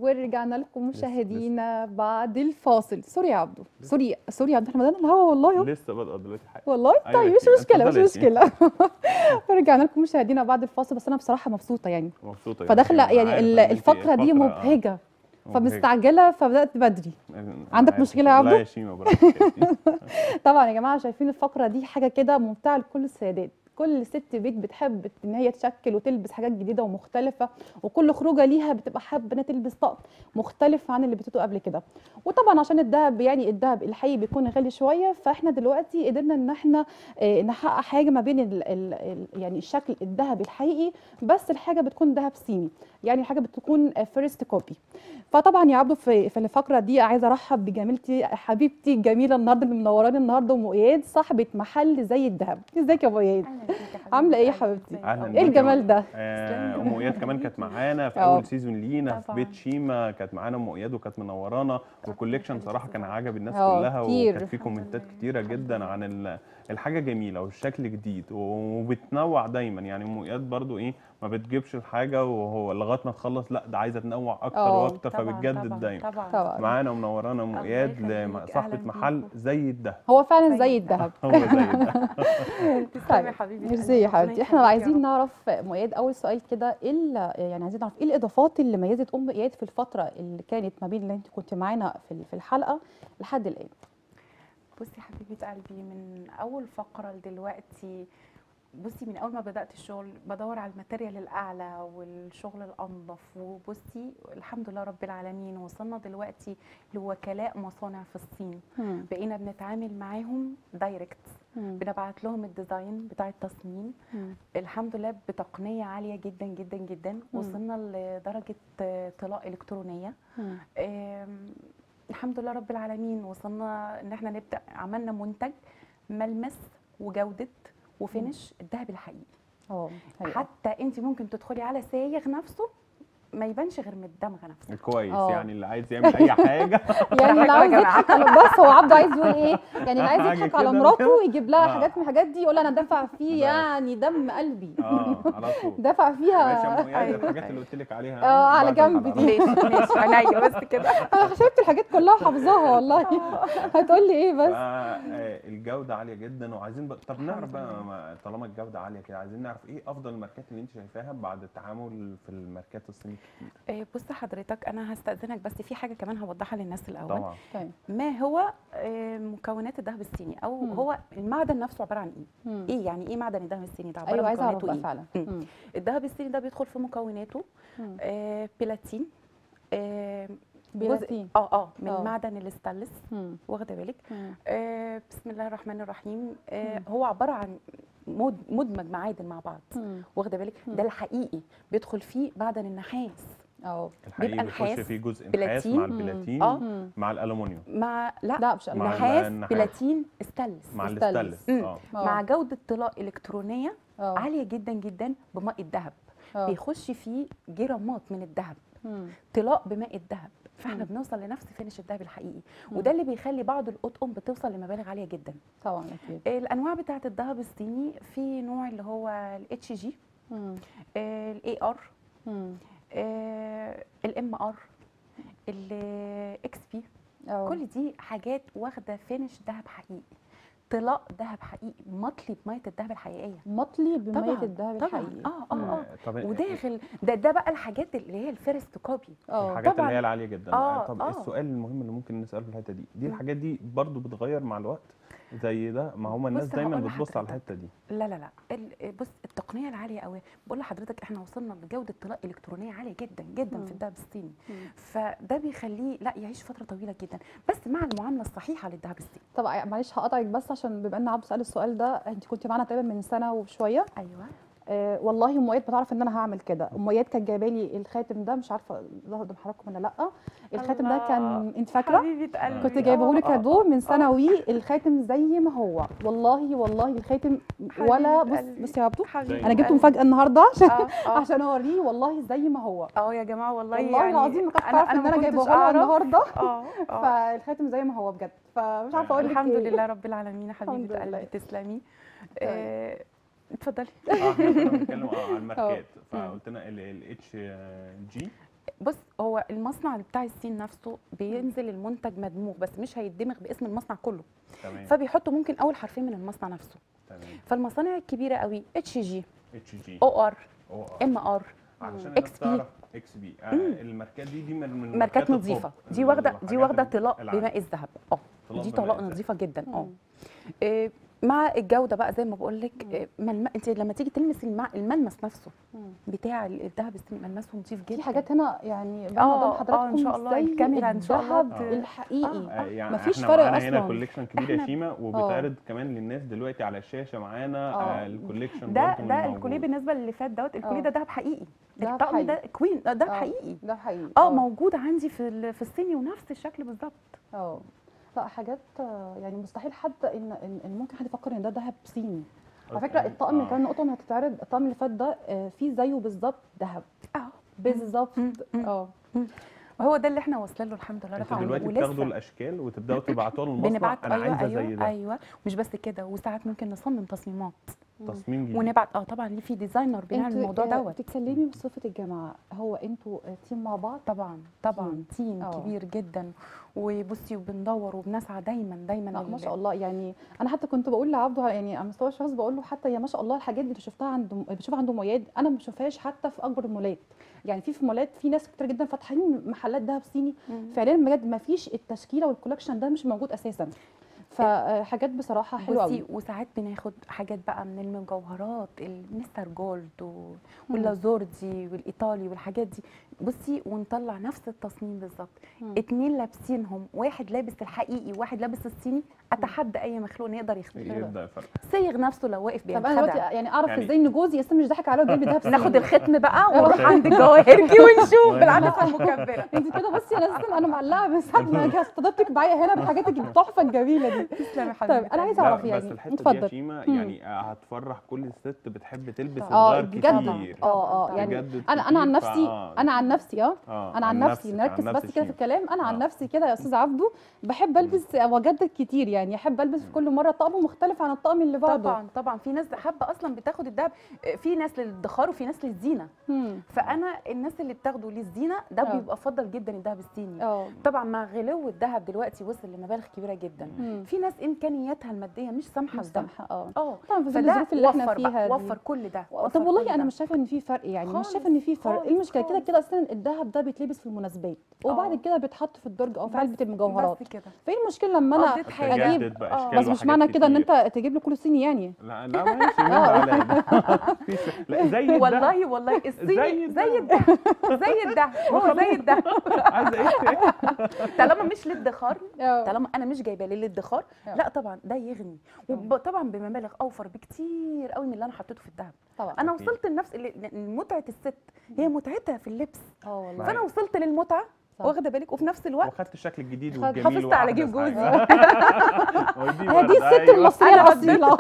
ورجعنا لكم مشاهدينا بعد الفاصل سوري يا عبدو سوري سوري يا عبد احنا بدأنا الهوا والله اهو. لسه بادئه دلوقتي حاجه والله أيوة طيب يا مش سيدي، مشكله مش اتفضلي يا مشكله ورجعنا لكم مشاهدينا بعد الفاصل بس انا بصراحه مبسوطه يعني مبسوطه يا فداخله مريم. يعني عارف ال- إن أنتي الفقره دي فقرة- آه، مبهجه مبهجة. فمستعجله فبدات بدري عندك عارف. مشكلة يا عبدو؟ لا يا شيماء براحتك يا شيماء. طبعا يا جماعه شايفين الفقره دي حاجه كده ممتعه لكل السيدات كل ست بيت بتحب ان هي تشكل وتلبس حاجات جديده ومختلفه وكل خروجه ليها بتبقى حابه انها تلبس طقم مختلف عن اللي بتته قبل كده وطبعا عشان الذهب يعني الذهب الحقيقي بيكون غالي شويه فاحنا دلوقتي قدرنا ان احنا آه، نحقق حاجه ما بين ال ال ال يعني الشكل الذهبي الحقيقي بس الحاجه بتكون ذهب صيني يعني الحاجه بتكون فيرست كوبي فطبعا يا عبدو في في الفقره دي عايزه ارحب بجميلتي حبيبتي الجميله النهارده اللي منوراني النهارده ام اياد صاحبه محل زي الذهب ازيك يا ابو اياد أهلا بيك يا حبيبتي. عاملة إيه يا أهلا حبيبتي؟ إزيك؟ اهلا ايه بيك يا الجمال ده آه، ام اياد كمان كانت معانا في اه. اول سيزون لينا في طبعاً. بيت شيما كانت معانا ام اياد وكانت منورانا والكوليكشن صراحه كان عاجب الناس اه، كلها كتير. وكانت في الحمد كومنتات لله، كتيره الحمد جدا لله. عن ال- الحاجه جميله والشكل جديد وبتنوع دايما يعني ام اياد برضو ايه ما بتجيبش الحاجه وهو لغايه ما تخلص لا ده عايزه تنوع اكتر اه، واكتر طبعاً، فبتجدد طبعاً، دايما طبعا طبعا معانا ومنورانا ام الله اياد يخليك، لم- صاحبه أهلاً محل بيكم. زي الدهب هو فعلا زي زي الذهب. الذهب هو زي الدهب تسلمي يا حبيبي ميرسي يا حبيبتي احنا عايزين نعرف ام اياد اول سؤال كده ايه ال- يعني عايزين نعرف ايه الاضافات اللي ميزت ام اياد في الفتره اللي كانت ما بين اللي انت كنت معانا في في الحلقه لحد الان بصي حبيبه قلبي من اول فقره لدلوقتي بصي من اول ما بدات الشغل بدور على الماتيريال الاعلى والشغل الانظف وبصي الحمد لله رب العالمين وصلنا دلوقتي لوكلاء مصانع في الصين مم. بقينا بنتعامل معاهم دايركت مم. بنبعت لهم الديزاين بتاع التصميم مم. الحمد لله بتقنيه عاليه جدا جدا جدا وصلنا لدرجه آه، طلاء الكترونيه مم. آم، الحمد لله رب العالمين وصلنا ان احنا نبدا عملنا منتج ملمس وجوده وفينش الذهب الحقيقي اه هي. حتى انت ممكن تدخلي على سايغ نفسه ما يبانش غير من الدمغه نفسها كويس اه. يعني اللي عايز يعمل اي حاجه يعني اللي عاوز يا جماعة. يضحك على بس هو عبده عايز يقول ايه يعني اللي عايز حاجة يضحك على كده مراته كده. ويجيب لها آه. حاجات من الحاجات دي يقول انا دافع فيه بس. يعني دم قلبي اه على طول دافع ماشي يا فيها ام اياد أيوة. الحاجات اللي قلت لك عليها اه، على بعد جنب الحلقة. دي. ماشي ماشي عينيا بس كده انا شفت الحاجات كلها حافظاها والله هتقول لي ايه بس فالجودة عالية جدا وعايزين بقى طب نعرف الحمد بقى لله. ما- طالما الجودة عالية كده عايزين نعرف ايه افضل الماركات اللي انت شايفاها بعد التعامل في الماركات الصيني الكتير آه، بص حضرتك انا هستاذنك بس في حاجه كمان هوضحها للناس الاول طبعا طيب ما هو آه، مكونات الذهب الصيني او مم. هو المعدن نفسه عباره عن ايه مم. ايه يعني ايه معدن الذهب الصيني ده عباره ايوه عن عايزه اعرف مكوناته بقى ايه فعلا مم. مم. الذهب الصيني ده بيدخل في مكوناته مم. آه بلاتين آه جزء بلاتين اه اه من آه. معدن الاستانلس مم. واخده بالك مم. آه بسم الله الرحمن الرحيم آه مم. هو عباره عن مد مدمج معادن مع بعض مم. واخده بالك مم. ده الحقيقي بيدخل فيه معدن النحاس اه الحقيقي بيبقى بيخش نحاس، فيه جزء نحاس بلاتين. مع مم. البلاتين اه مم. مع الالومنيوم مع لا, لا مش مع نحاس النحاس. بلاتين استانلس مع الستانلس. الاستانلس مم. اه آه. مع جوده طلاء الكترونيه اه عاليه جدا جدا بماء الذهب اه بيخش فيه جرامات من الذهب مم. طلاء بماء الذهب فاحنا مم. بنوصل لنفس فينش الذهب الحقيقي مم. وده اللي بيخلي بعض الاطقم بتوصل لمبالغ عاليه جدا طبعا اكيد الانواع بتاعه الذهب الصيني في نوع اللي هو الاتش جي مم. الاي ار مم. الام ار الاكس بي اه كل دي حاجات واخده فينش ذهب حقيقي طلاء ذهب حقيقي مطلي بميه الذهب الحقيقيه مطلي بمية طبعا الذهب طبعا الحقيقي اه اه اه طب وداخل ده ده بقى الحاجات اللي هي الفيرست كوبي اه الحاجات طبعاً. اللي هي العاليه جدا آه، طب آه. السؤال المهم اللي ممكن نساله في الحته دي دي مم. الحاجات دي برضو بتغير مع الوقت زي ده ما هم الناس بص دايما هقول بتبص على لحضرتك. الحته دي لا لا لا ال- بص التقنيه العاليه قوي بقول لحضرتك احنا وصلنا لجوده طلاء الكترونيه عاليه جدا جدا مم. في الذهب الصيني مم. فده بيخليه لا يعيش فتره طويله جدا بس مع المعامله الصحيحه للذهب الصيني طب معلش هقطعك بس عشان بما ان عبد سأل السؤال ده انت كنت معانا تقريبا من سنه وشويه ايوه آه والله ام اياد بتعرف ان انا هعمل كده ام اياد كانت جايبه لي الخاتم ده مش عارفه ظهر قدام حضراتكم ولا لا الخاتم ده كان الله. انت فاكره حبيبه قلبي كنت جايبه له آه، آه، كادو من آه. ثانوي الخاتم زي ما هو والله والله الخاتم ولا حبيبة بص قلبي. بص يا عبدو حبيبة انا جبته قلبي. مفاجاه النهارده عشان اه اه عشان اوريه والله زي ما هو اه يا جماعه والله والله يعني العظيم ما كنت اعرف ان ما انا كنتش جايبه لها أعرف. النهارده اه اه فالخاتم زي ما هو بجد فمش عارفه اقول لك الحمد إيه. لله رب العالمين الحمد حبيبه لله. قلبي تسلمي آه، اتفضلي اه احنا كنا بنتكلم اه على الماركات مم. فقلت لنا الاتش جي بص هو المصنع بتاع الصين نفسه بينزل المنتج مدموج بس مش هيدمغ باسم المصنع كله تمام فبيحطوا ممكن اول حرفين من المصنع نفسه تمام فالمصانع الكبيره قوي اتش جي اتش جي او ار او ار ام ار علشان إكس الناس بي. تعرف اكس بي آه مم. الماركات دي دي من من ماركات التوب. نظيفه دي واخده دي الحاجات واخده ال- طلاق العالية. بماء الذهب اه طلاق دي بماء طلاق الذهب. نظيفه جدا اه مم. إيه، مع الجوده بقى زي ما بقول لك إيه، ملم... انت لما تيجي تلمس المع... الملمس نفسه مم. بتاع الذهب الصيني ملمسه نظيف جدا في حاجات هنا يعني باينة آه، قدام آه، حضراتكم إن شاء الله زي الكاميرا إن شاء الله الذهب ت- الحقيقي آه، يعني مفيش احنا فرق معانا هنا أصلاً. كوليكشن كبير يا إحنا- شيماء وبتعرض كمان للناس دلوقتي على الشاشه معانا آه. آه، الكوليكشن ده برضه ده موجود. الكوليه بالنسبه للي فات دوت الكوليه آه. ده دهب حقيقي دهب الطقم حقيقي. ده كوين ده دهب آه. حقيقي ده حقيقي اه موجود عندي في ال- في الصيني ونفس الشكل بالظبط اه لا حاجات آه، يعني مستحيل حد ان ان إن ممكن حد يفكر ان ده ذهب صيني على فكره أوكي. الطقم اللي آه. كان نقطه اللي هتتعرض الطقم اللي فات ده آه، فيه زيه بالظبط ذهب اه بالظبط مم. مم. اه وهو ده اللي احنا واصلين له الحمد لله رب انتوا العالمين دلوقتي بتاخدوا ولسه الاشكال وتبداوا تبعتوها للمصنع بنبعت انا ايوه عايزه ايوه زي ده ايوه مش بس كده وساعات ممكن نصمم تصميمات تصميم جديد ونبعت اه طبعا ليه في ديزاينر بيعمل انتوا، الموضوع آه، دوت بتتكلمي بصفه الجماعه هو انتوا آه، تيم مع بعض طبعا طبعا تيم آه. كبير جدا وبصي وبندور وبنسعى دايما دايما لا ما لل- شاء الله يعني انا حتى كنت بقول لعبده يعني على مستوى الشخص بقول له حتى يا ما شاء الله الحاجات دي اللي شفتها عند بشوفها عند مياد انا ما بشوفهاش حتى في اكبر المولات يعني في في مولات في ناس كتير جدا فاتحين محلات دهب صيني مم. فعليا بجد ما فيش التشكيله والكولكشن ده مش موجود اساسا فحاجات بصراحه حلوه قوي بصي وساعات بناخد حاجات بقى من المجوهرات المستر جولد و- واللازوردي والايطالي والحاجات دي بصي ونطلع نفس التصميم بالظبط مم. اتنين لابسينهم واحد لابس الحقيقي وواحد لابس الصيني اتحدى اي مخلوق انه يقدر يختار يبدا يفرق صيغ نفسه لو واقف طب انا بينخدع دلوقتي يعني اعرف يعني- ازاي ان جوزي اصلا مش ضحك عليا وجايب لي دهب صيني ناخد الختم بقى ونروح عند الجواهرجي ونشوف بالعدسه المكبره انت كده بصي انا اساسا انا معلقه من ساعه ما جه استضفتك معايا هنا بحاجاتك التحفه الجميله دي تسلمي طيب حبيبتي انا عايزه لا اعرف بس يعني الحته دي اتفضل يا شيماء مم. يعني آه، هتفرح كل ست بتحب تلبس اه الغار بجد كتير اه اه يعني بجد انا انا عن كتير، نفسي فآه. انا عن نفسي اه اه انا عن نفسي نفسك، نركز عن بس نفس كده في شيماء. الكلام انا عن آه. نفسي كده يا استاذ عبده بحب البس واجدد كتير يعني احب البس في كل مره طقم مختلف عن الطقم اللي بعده طبعا طبعا في ناس حابه اصلا بتاخد الدهب في ناس للادخار وفي ناس للزينه مم. فانا الناس اللي بتاخده للزينه ده آه. بيبقى افضل جدا الدهب الصيني اه طبعا مع غلو الذهب دلوقتي وصل لمبالغ كبيره جدا مم. في ناس امكانياتها الماديه مش سامحه مش لده سامحه اه اه طبعا في ظل فده الظروف اللي احنا وفر بقى، فيها دي. وفر كل ده وفر طب كل والله ده. انا مش شايفه ان في فرق يعني مش خالص، شايفه ان في فرق خالص، ايه المشكله كده خالص. كده اصلا الذهب ده بيتلبس في المناسبات وبعد آه. كده بيتحط في الدرج او في بس- علبه المجوهرات بس كده فايه المشكله لما انا قضيت حاجة. اجيب تجدد بقى آه. أشكال بس مش وحاجات معنى كده ان كتير. انت تجيب لي كل صيني يعني لا لا ماشي مين على في ش- لا زي ده والله والله زي الصيني الدهب. زي الدهب زي الدهب هو زي الدهب عايزه ايه تاني؟ طالما مش للادخار آه. طالما انا مش جايبه ليه للادخار آه. لا طبعا ده يغني وطبعا بمبالغ اوفر بكتير قوي من اللي انا حطيته في الذهب طبعا انا أكيد. وصلت لنفس اللي- متعه الست هي متعتها في اللبس اه والله معاك. فانا وصلت للمتعه صح. واخده بالك وفي نفس الوقت واخدت الشكل الجديد خد- والجميل حافظت على جيب وأحدث جوزي. حاجة. ودي هي دي برضه، الست أيوة. المصريه أنا الاصيله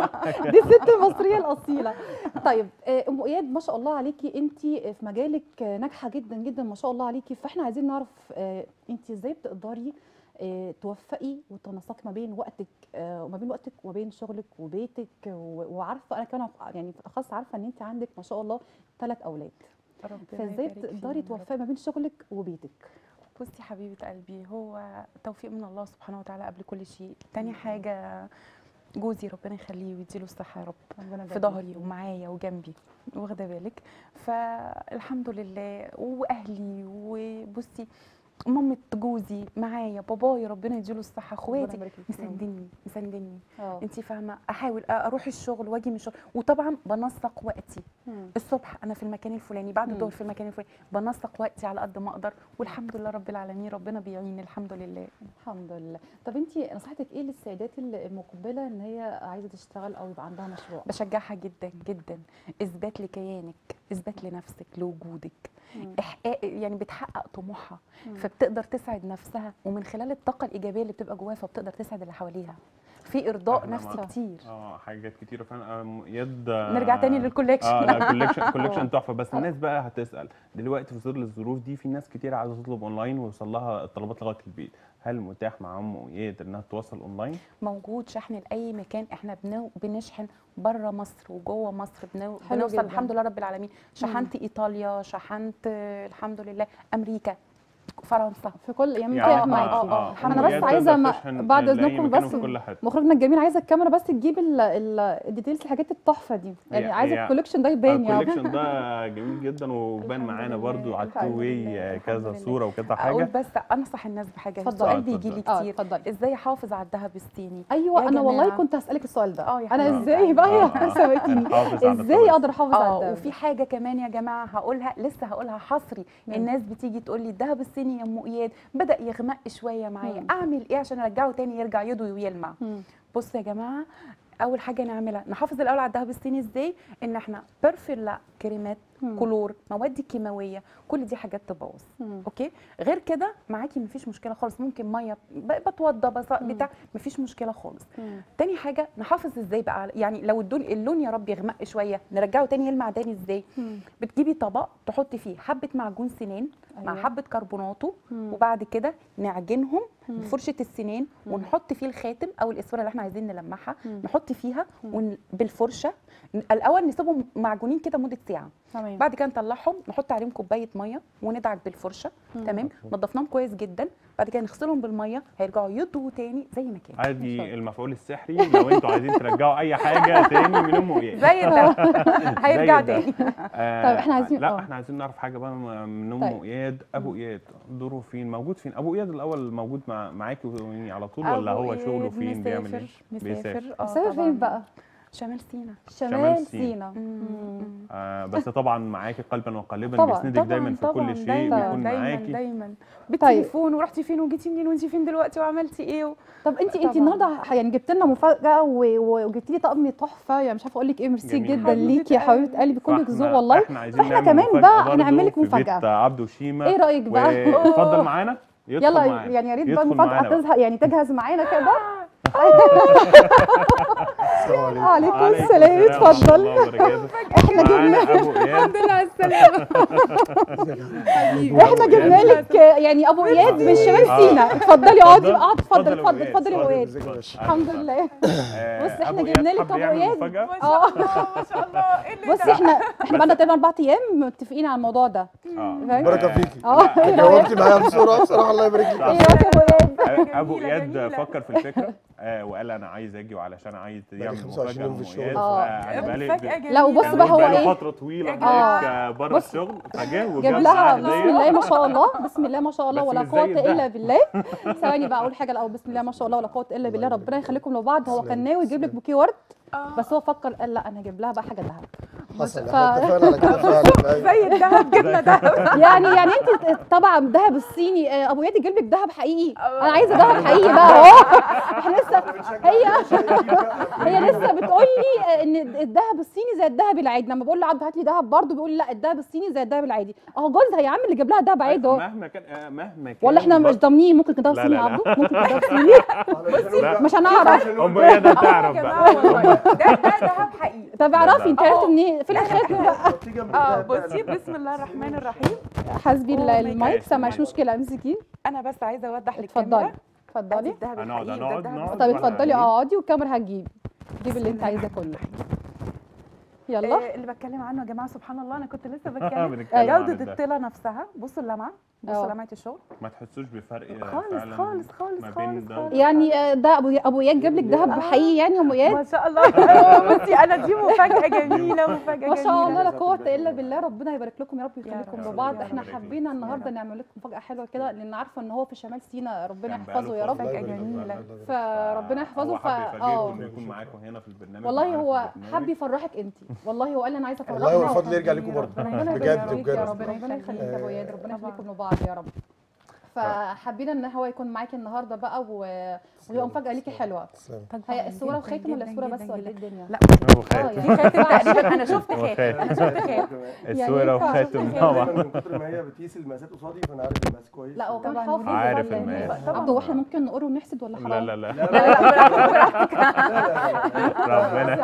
دي الست المصريه الاصيله طيب آه، ام اياد ما شاء الله عليكي انت في مجالك آه، ناجحه جدا جدا ما شاء الله عليكي فاحنا عايزين نعرف آه، انت ازاي بتقدري آه، توفقي وتنسقي ما بين وقتك آه، وما بين وقتك وما بين شغلك وبيتك و- وعارفه انا كمان يعني بالاخص عارفه ان انت عندك ما شاء الله ثلاث اولاد ربنا فازاي يبارك بتقدري فيهم يا رب. توفقي ما بين شغلك وبيتك بصي حبيبه قلبي هو توفيق من الله سبحانه وتعالى قبل كل شيء تاني حاجه جوزي ربنا يخليه ويديله الصحه يا رب ربنا في ظهري ومعايا وجنبي واخده بالك فالحمد لله واهلي وبصي مامة جوزي معايا بابايا ربنا يديله الصحه اخواتي مساندني مساندني انت فاهمه احاول اروح الشغل واجي من الشغل وطبعا بنسق وقتي الصبح انا في المكان الفلاني بعد مم. الظهر في المكان الفلاني بنسق وقتي على قد ما اقدر والحمد لله رب العالمين ربنا بيعين الحمد لله الحمد لله طب انت نصيحتك ايه للسيدات اللي- المقبله ان هي عايزه تشتغل او يبقى عندها مشروع بشجعها جدا جدا اثبات لكيانك اثبات لنفسك لوجودك مم. إحقاق يعني بتحقق طموحها مم. فبتقدر تسعد نفسها ومن خلال الطاقه الايجابيه اللي بتبقى جواها فبتقدر تسعد اللي حواليها في ارضاء إحنا نفسي مع- كتير اه حاجات كتيره فعلا آه، يد نرجع تاني للكوليكشن اه لا كوليكشن آه. كوليكشن تحفه بس الناس بقى هتسال دلوقتي في ظل الظروف دي في ناس كتير عايزه تطلب اونلاين ويوصل لها الطلبات لغايه البيت هل متاح مع ام اياد انها توصل اونلاين موجود شحن لاي مكان احنا بنو بنشحن بره مصر وجوه مصر بنو حلو بنوصل جداً. الحمد لله رب العالمين شحنت ايطاليا شحنت آه، الحمد لله امريكا فرنسا في كل يعني يعني متاح آه، معاكي آه، آه. أم انا بس إياد عايزه تقدر ما- تشحن بعد لأي اذنكم مكان بس وفي كل حته مخرجنا الجميل عايزه الكاميرا بس تجيب ال- ال- الديتيلز الحاجات التحفه دي يعني هي- عايزه هي- الكوليكشن ده يبان يعني الكوليكشن ده جميل جدا وبان الحمد معانا لله، برضو على الحمد التو واي لله، كذا الحمد لله. صوره وكذا اقول حاجه بس انصح الناس بحاجه اتفضلي. السؤال آه، بيجي لي اه كتير اتفضلي ازاي احافظ على الذهب الصيني ايوه يا انا والله جماعة. كنت هسالك السؤال ده اه يا انا حبيبتي. ازاي بقى آه، يا آه. سويتيني حافظ على ازاي الطبع. اقدر احافظ على اه الدهب وفي حاجه كمان يا جماعه هقولها لسه هقولها حصري مم. الناس بتيجي تقول لي الذهب الصيني يا ام اياد بدا يغمق شويه معايا مم. اعمل ايه عشان ارجعه تاني يرجع يضوي ويلمع مم. بصوا يا جماعه اول حاجه نعملها نحافظ الاول على الذهب الصيني ازاي ان احنا برفيلا كريمات مم. كلور مواد كيماويه كل دي حاجات تبوظ مم. اوكي غير كده معاكي مفيش مشكله خالص ممكن ميه ب- بتوضى بس مم. بتاع مفيش مشكله خالص مم. تاني حاجه نحافظ ازاي بقى على- يعني لو الدون اللون يا رب يغمق شويه نرجعه تاني يلمع تاني ازاي مم. بتجيبي طبق تحطي فيه حبه معجون سنان مع أيوة. حبه كربوناتو مم. وبعد كده نعجنهم مم. بفرشه السنان مم. ونحط فيه الخاتم او الاسوره اللي احنا عايزين نلمعها مم. نحط فيها مم. ون... بالفرشه ن- الاول نسيبهم معجونين كده مده ساعه تمام بعد كده نطلعهم نحط عليهم كوبايه ميه وندعك بالفرشه مم. تمام نضفناهم كويس جدا بعد كده نغسلهم بالميه هيرجعوا يضوا تاني زي ما كانوا عادي المفعول السحري لو انتوا عايزين ترجعوا اي حاجه تاني من ام اياد زي ده هيرجع زي ده. تاني آه طيب إحنا عايزين- لا آه. احنا عايزين نعرف حاجه بقى من ام طيب. اياد ابو اياد دوره فين موجود فين ابو اياد الاول موجود مع معاكي و- على طول ولا أبو هو إياد شغله فين بيعمل مسافر ايه مسافر اه مسافر طبعاً. فين بقى شمال سينا شمال شمال سينا. سينا مم. مم. آه بس طبعا معاكي قلبا وقالبا طبعاً، بيسندك دايما في طبعاً، كل شيء دايما بيكون دايما معاكي دايما بالتليفون ورحتي فين وجيتي منين وانت فين دلوقتي وعملتي ايه و... طب انت انت طبعاً. النهارده ح- يعني جبت لنا مفاجاه و- و- وجبت لي طقم تحفه يعني مش عارفه اقول لك ايه ميرسي جميل. جدا حبيبة ليكي يا حبيبه قلبي. قلبي كلك فاحنا- ذوق والله احنا عايزين فاحنا نعمل كمان مفاجأة بقى برضه هنعمل لك في بيت مفاجأة. عبده شيما ايه رايك بقى واتفضل معانا يدخل يلا معانا. يعني يا ريت بقى يدخل المفاجاه معانا بقى. تزهق يعني تجهز معانا كده السلام عليكم عليكم عليكم السلام ورحمة اتفضل الله وبركاته. احنا جبنا معانا ابو اياد لله على السلامه احنا جبنا لك يعني ابو اياد من شمال آه. سينا اتفضلي اقعدي اتفضل. اقعد اتفضل اتفضل اتفضل يا اتفضل يا ابو ازيك اياد يا باشا الحمد لله آه، بص، احنا أبو جبنا إياد لك حب أبو يعمل إياد. مفاجأة. اه ما شاء الله ايه اللي بصي احنا احنا بقالنا تقريبا اربع ايام متفقين على الموضوع ده آه. فاهم؟ بركه فيكي اه ايه رايك جاوبتي معايا بسرعه بصراحه الله يبارك لك ايه رايك يا ابو اياد ابو جميلة، اياد جميلة. فكر في الفكره آه وقال انا عايز اجي وعلشان عايز يعمل 25 مفاجاه يوم في لأم الشغل. إياد. آه. فأنا بقالي- مفاجأة جميلة. لا وبص كان بقى هو بقاله ايه فتره طويله آه. هناك بره بص. الشغل فجاه وجاب جاب لها معاه بسم هديه الله ما شاء الله بسم الله ما شاء الله بس ولا مش زي قوه الدهب. الا بالله ثواني بقى اول حاجه الاول بسم الله ما شاء الله ولا قوه الا بالله ربنا يخليكم لبعض هو كان ناوي يجيب لك بوكيه ورد آه. بس هو فكر قال لا انا هجيب لها بقى حاجه ذهب حصل ف- احنا اتفقنا على كده فعلا أيوة. زي الذهب جبنا دهب يعني يعني انت طبعا الذهب الصيني آه، ابو ياد يجيب لك ذهب حقيقي آه. انا عايزه ذهب حقيقي بقى اهو احنا لسه هي هي لسه بتقول لي ان الذهب الصيني زي الذهب العادي لما بقول لعبد هات لي ذهب برضه بيقول لي لا الذهب الصيني زي الذهب العادي اهو جوزها يا عم اللي جاب لها ذهب عادي اهو مهما كان آه، مهما كان ولا احنا مش برضه- ضامنين ممكن كده لا، صيني لا، لا. عبده ممكن كده صيني لا. مش هنعرف ام اياد هتعرف يا بقى جماعه والله ده ده ذهب حقيقي طب اعرفي انت لا. عرفتي منين فين الخاتم بقى اه بصي بسم الله الرحمن الرحيم حسبي Oh الله my المايك God. سامع مش مشكله امسكي انا بس عايزه اوضح اتفضلي للكاميرا اتفضلي أدي الذهب هنقعد- الحقيقي هنقعد- وده الذهب نقعد. طب ولا اتفضلي هنجيب؟ اقعدي والكاميرا هتجيب جيب اللي انت عايزاه كله يلا آه، اللي بتكلم عنه يا جماعه سبحان الله انا كنت لسه بتكلم بنتكلم عن جوده الذهب. الطلا نفسها بصوا اللمعه بصوا اه. لمعه الشغل ما تحسوش بفرق آه، خالص فعلاً خالص خالص ما بين خالص ده خالص. يعني آه، ده ابو ابو اياد جاب لك ذهب حقيقي يعني ام ما اياد شاء الله أيوة، بصي انا دي مفاجاه جميله مفاجاه ما شاء الله جميله لا قوه الا بالله ربنا يبارك لكم يا رب يا يخليكم رب، لبعض يا احنا رب. حبينا النهارده رب. نعمل لكم مفاجاه حلوه كده لان عارفه ان هو في شمال سينا ربنا كان يحفظه يا بقاله رب فترة. فجأة الله يبارك جميلة. لك. الله يبارك لك. فربنا يحفظه هو ف حب يفاجئكم اه انه يكون معاكم هنا في البرنامج والله ومعانا هو في البرنامج. حب يفرحك انت والله هو قال لي انا عايزه افرحك والله والفضل يرجع لكم برضه ربنا بجد يبارك فيك بجد يا رب ربنا يخليك يا ابو اياد ربنا طبعاً. يخليكم لبعض يا رب فحبينا ان هو يكون معاكي النهارده بقى و... وهي مفاجاه ليكي حلوه تسلم. هي الصوره جداً وخاتم ولا جداً الصوره جداً بس ولا جداً. ايه الدنيا؟ لا هو اه خاتم يعني خاتم تقريبا انا شفت هو خاتم انا شفت خاتم الصورة ينفع وخاتم أشوف طبعا من كتر ما هي بتقيس المقاسات قصادي فانا عارف المقاس كويس لا هو كان طبعاً حافظ عارف ولا- المقاس. طبعاً. عبده واحنا ممكن نقول ونحسد ولا حرام؟ لا لا لا لا لا ربنا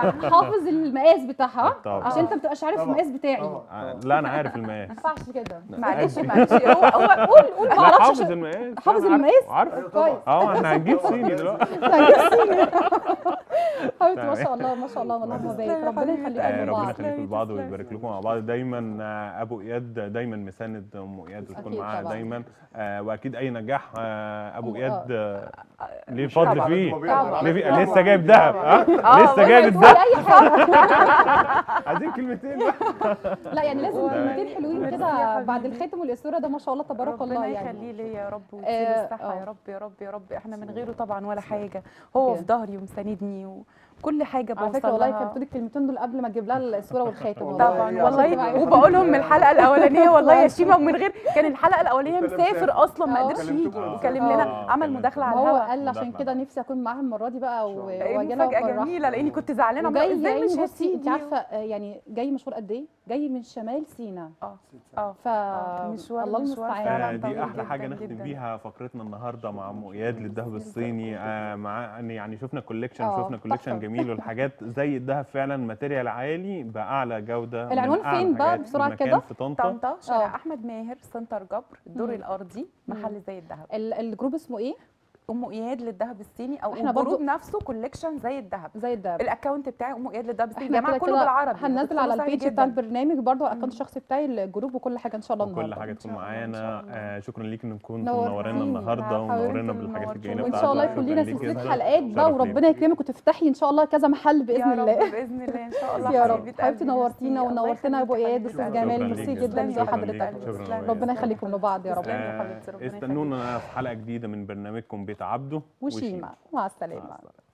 حافظ المقاس بتاعها طبعا. عشان انت ما بتبقاش عارف طبعا. المقاس بتاعي طبعا. آه، لا انا عارف المقاس ما ينفعش كده معلش قد- معلش هو هو قول قول ما لا اعرفش حافظ عشان- المقاس حافظ أنا عارف- المقاس؟ عارف ايوه كويس. طبعا اه احنا هنجيب صيني دلوقتي حبيبتي ما شاء الله ما شاء الله اللهم بارك ربنا يخليكم آه، ربنا لبعض يخليكم لبعض ويبارك لكم مع بعض دايما آه، ابو اياد دايما مساند ام اياد تكون أكيد معاها طبعاً. دايما آه، واكيد اي نجاح آه، ابو آه. اياد آه، ليه فضل طبعاً. فيه طبعاً. ليه في- طبعاً. لسه جايب ذهب ها آه، لسه بص، جايب تقول الذهب اي حاجه عايزين كلمتين بقى لا يعني لازم والله. كلمتين حلوين ميرسي كده يا بعد حبيبي. الختم والاسوره ده ما شاء الله تبارك الله ربنا يعني يخليه ليا يا رب آه، ويديله الصحة آه. يا رب يا رب يا رب احنا من غيره طبعا ولا حاجة هو أوكي. في ظهري ومساندني وكل حاجة على بوصل فكره والله لها. كانت بتقول الكلمتين دول قبل ما تجيب لها الاسوره والخاتم والله طبعا هي والله عشان تبقى- وبقولهم من الحلقه الاولانيه والله يا شيماء ومن غير كان الحلقه الاولانيه كنت مسافر مسافر. اصلا ما آه. قدرش يجي كلمتكم. وكلم آه. لنا آه، عمل كلمت. مداخله ما على هو الهواء قال عشان لا، كده لا. نفسي اكون معاها المره دي بقى و- إيه، واجي لها مفاجاه وافرحها جميله لاني كنت زعلانه وجاي ازاي جاي مش بصي هتيجي انت عارفه آه، يعني جاي مشوار قد ايه؟ جاي من شمال سينا اه اه ف آه، مشوار- الله مشوار المستعان فعلاً. آه، دي طويل احلى حاجه جداً نختم جداً. بيها فقرتنا النهارده مع ام اياد للذهب الصيني آه مع يعني شفنا كوليكشن آه، شفنا كوليكشن تحفة. جميل والحاجات زي الذهب فعلا ماتيريال عالي باعلى جوده من العنوان أعلى فين بقى الحاجات في بسرعة مكان كده؟ في طنطا طنطا شارع آه. احمد ماهر سنتر جبر الدور مم. الارضي مم. محل زي الذهب ال- الجروب اسمه ايه؟ ام اياد للذهب الصيني او إحنا الجروب برضو- نفسه كوليكشن زي الذهب زي الدهب الاكونت بتاعي ام اياد للذهب الصيني احنا يا جماعه كده كله كده بالعربي هننزل هتدخلوا على سهل البيج بتاع جداً. البرنامج برضو الاكونت الشخصي بتاعي الجروب وكل حاجه ان شاء الله وكل النهارده حاجه إن تكون شاء الله، إن شاء معانا الله. آه شكرا ليك ان تكون نورتيني. منورنا النهارده حبيبتي ومنورنا اللي بالحاجات الجايه نورتوني. وان شاء الله يكون لنا شكراً ليك سلسله جداً. حلقات بقى شرف لينا. وربنا يكرمك وتفتحي ان شاء الله كذا محل باذن يا الله رب باذن الله ان شاء الله يا رب حبيبة حبيبتي قلبي، نورتينا ميرسي. الله ونورتنا يا ابو يخليك اياد يا استاذ حبيبتي. جمال شكراً ميرسي ليك جدا جداً. زي شكراً حضرتك ليك. شكراً ليك. ربنا يخليكم لبعض يا رب تسلمي يا آه، حبيبتي، ربنا يخليك. استنونا في حلقه جديده من برنامجكم بيت عبده وشيماء مع السلامه مع السلامة.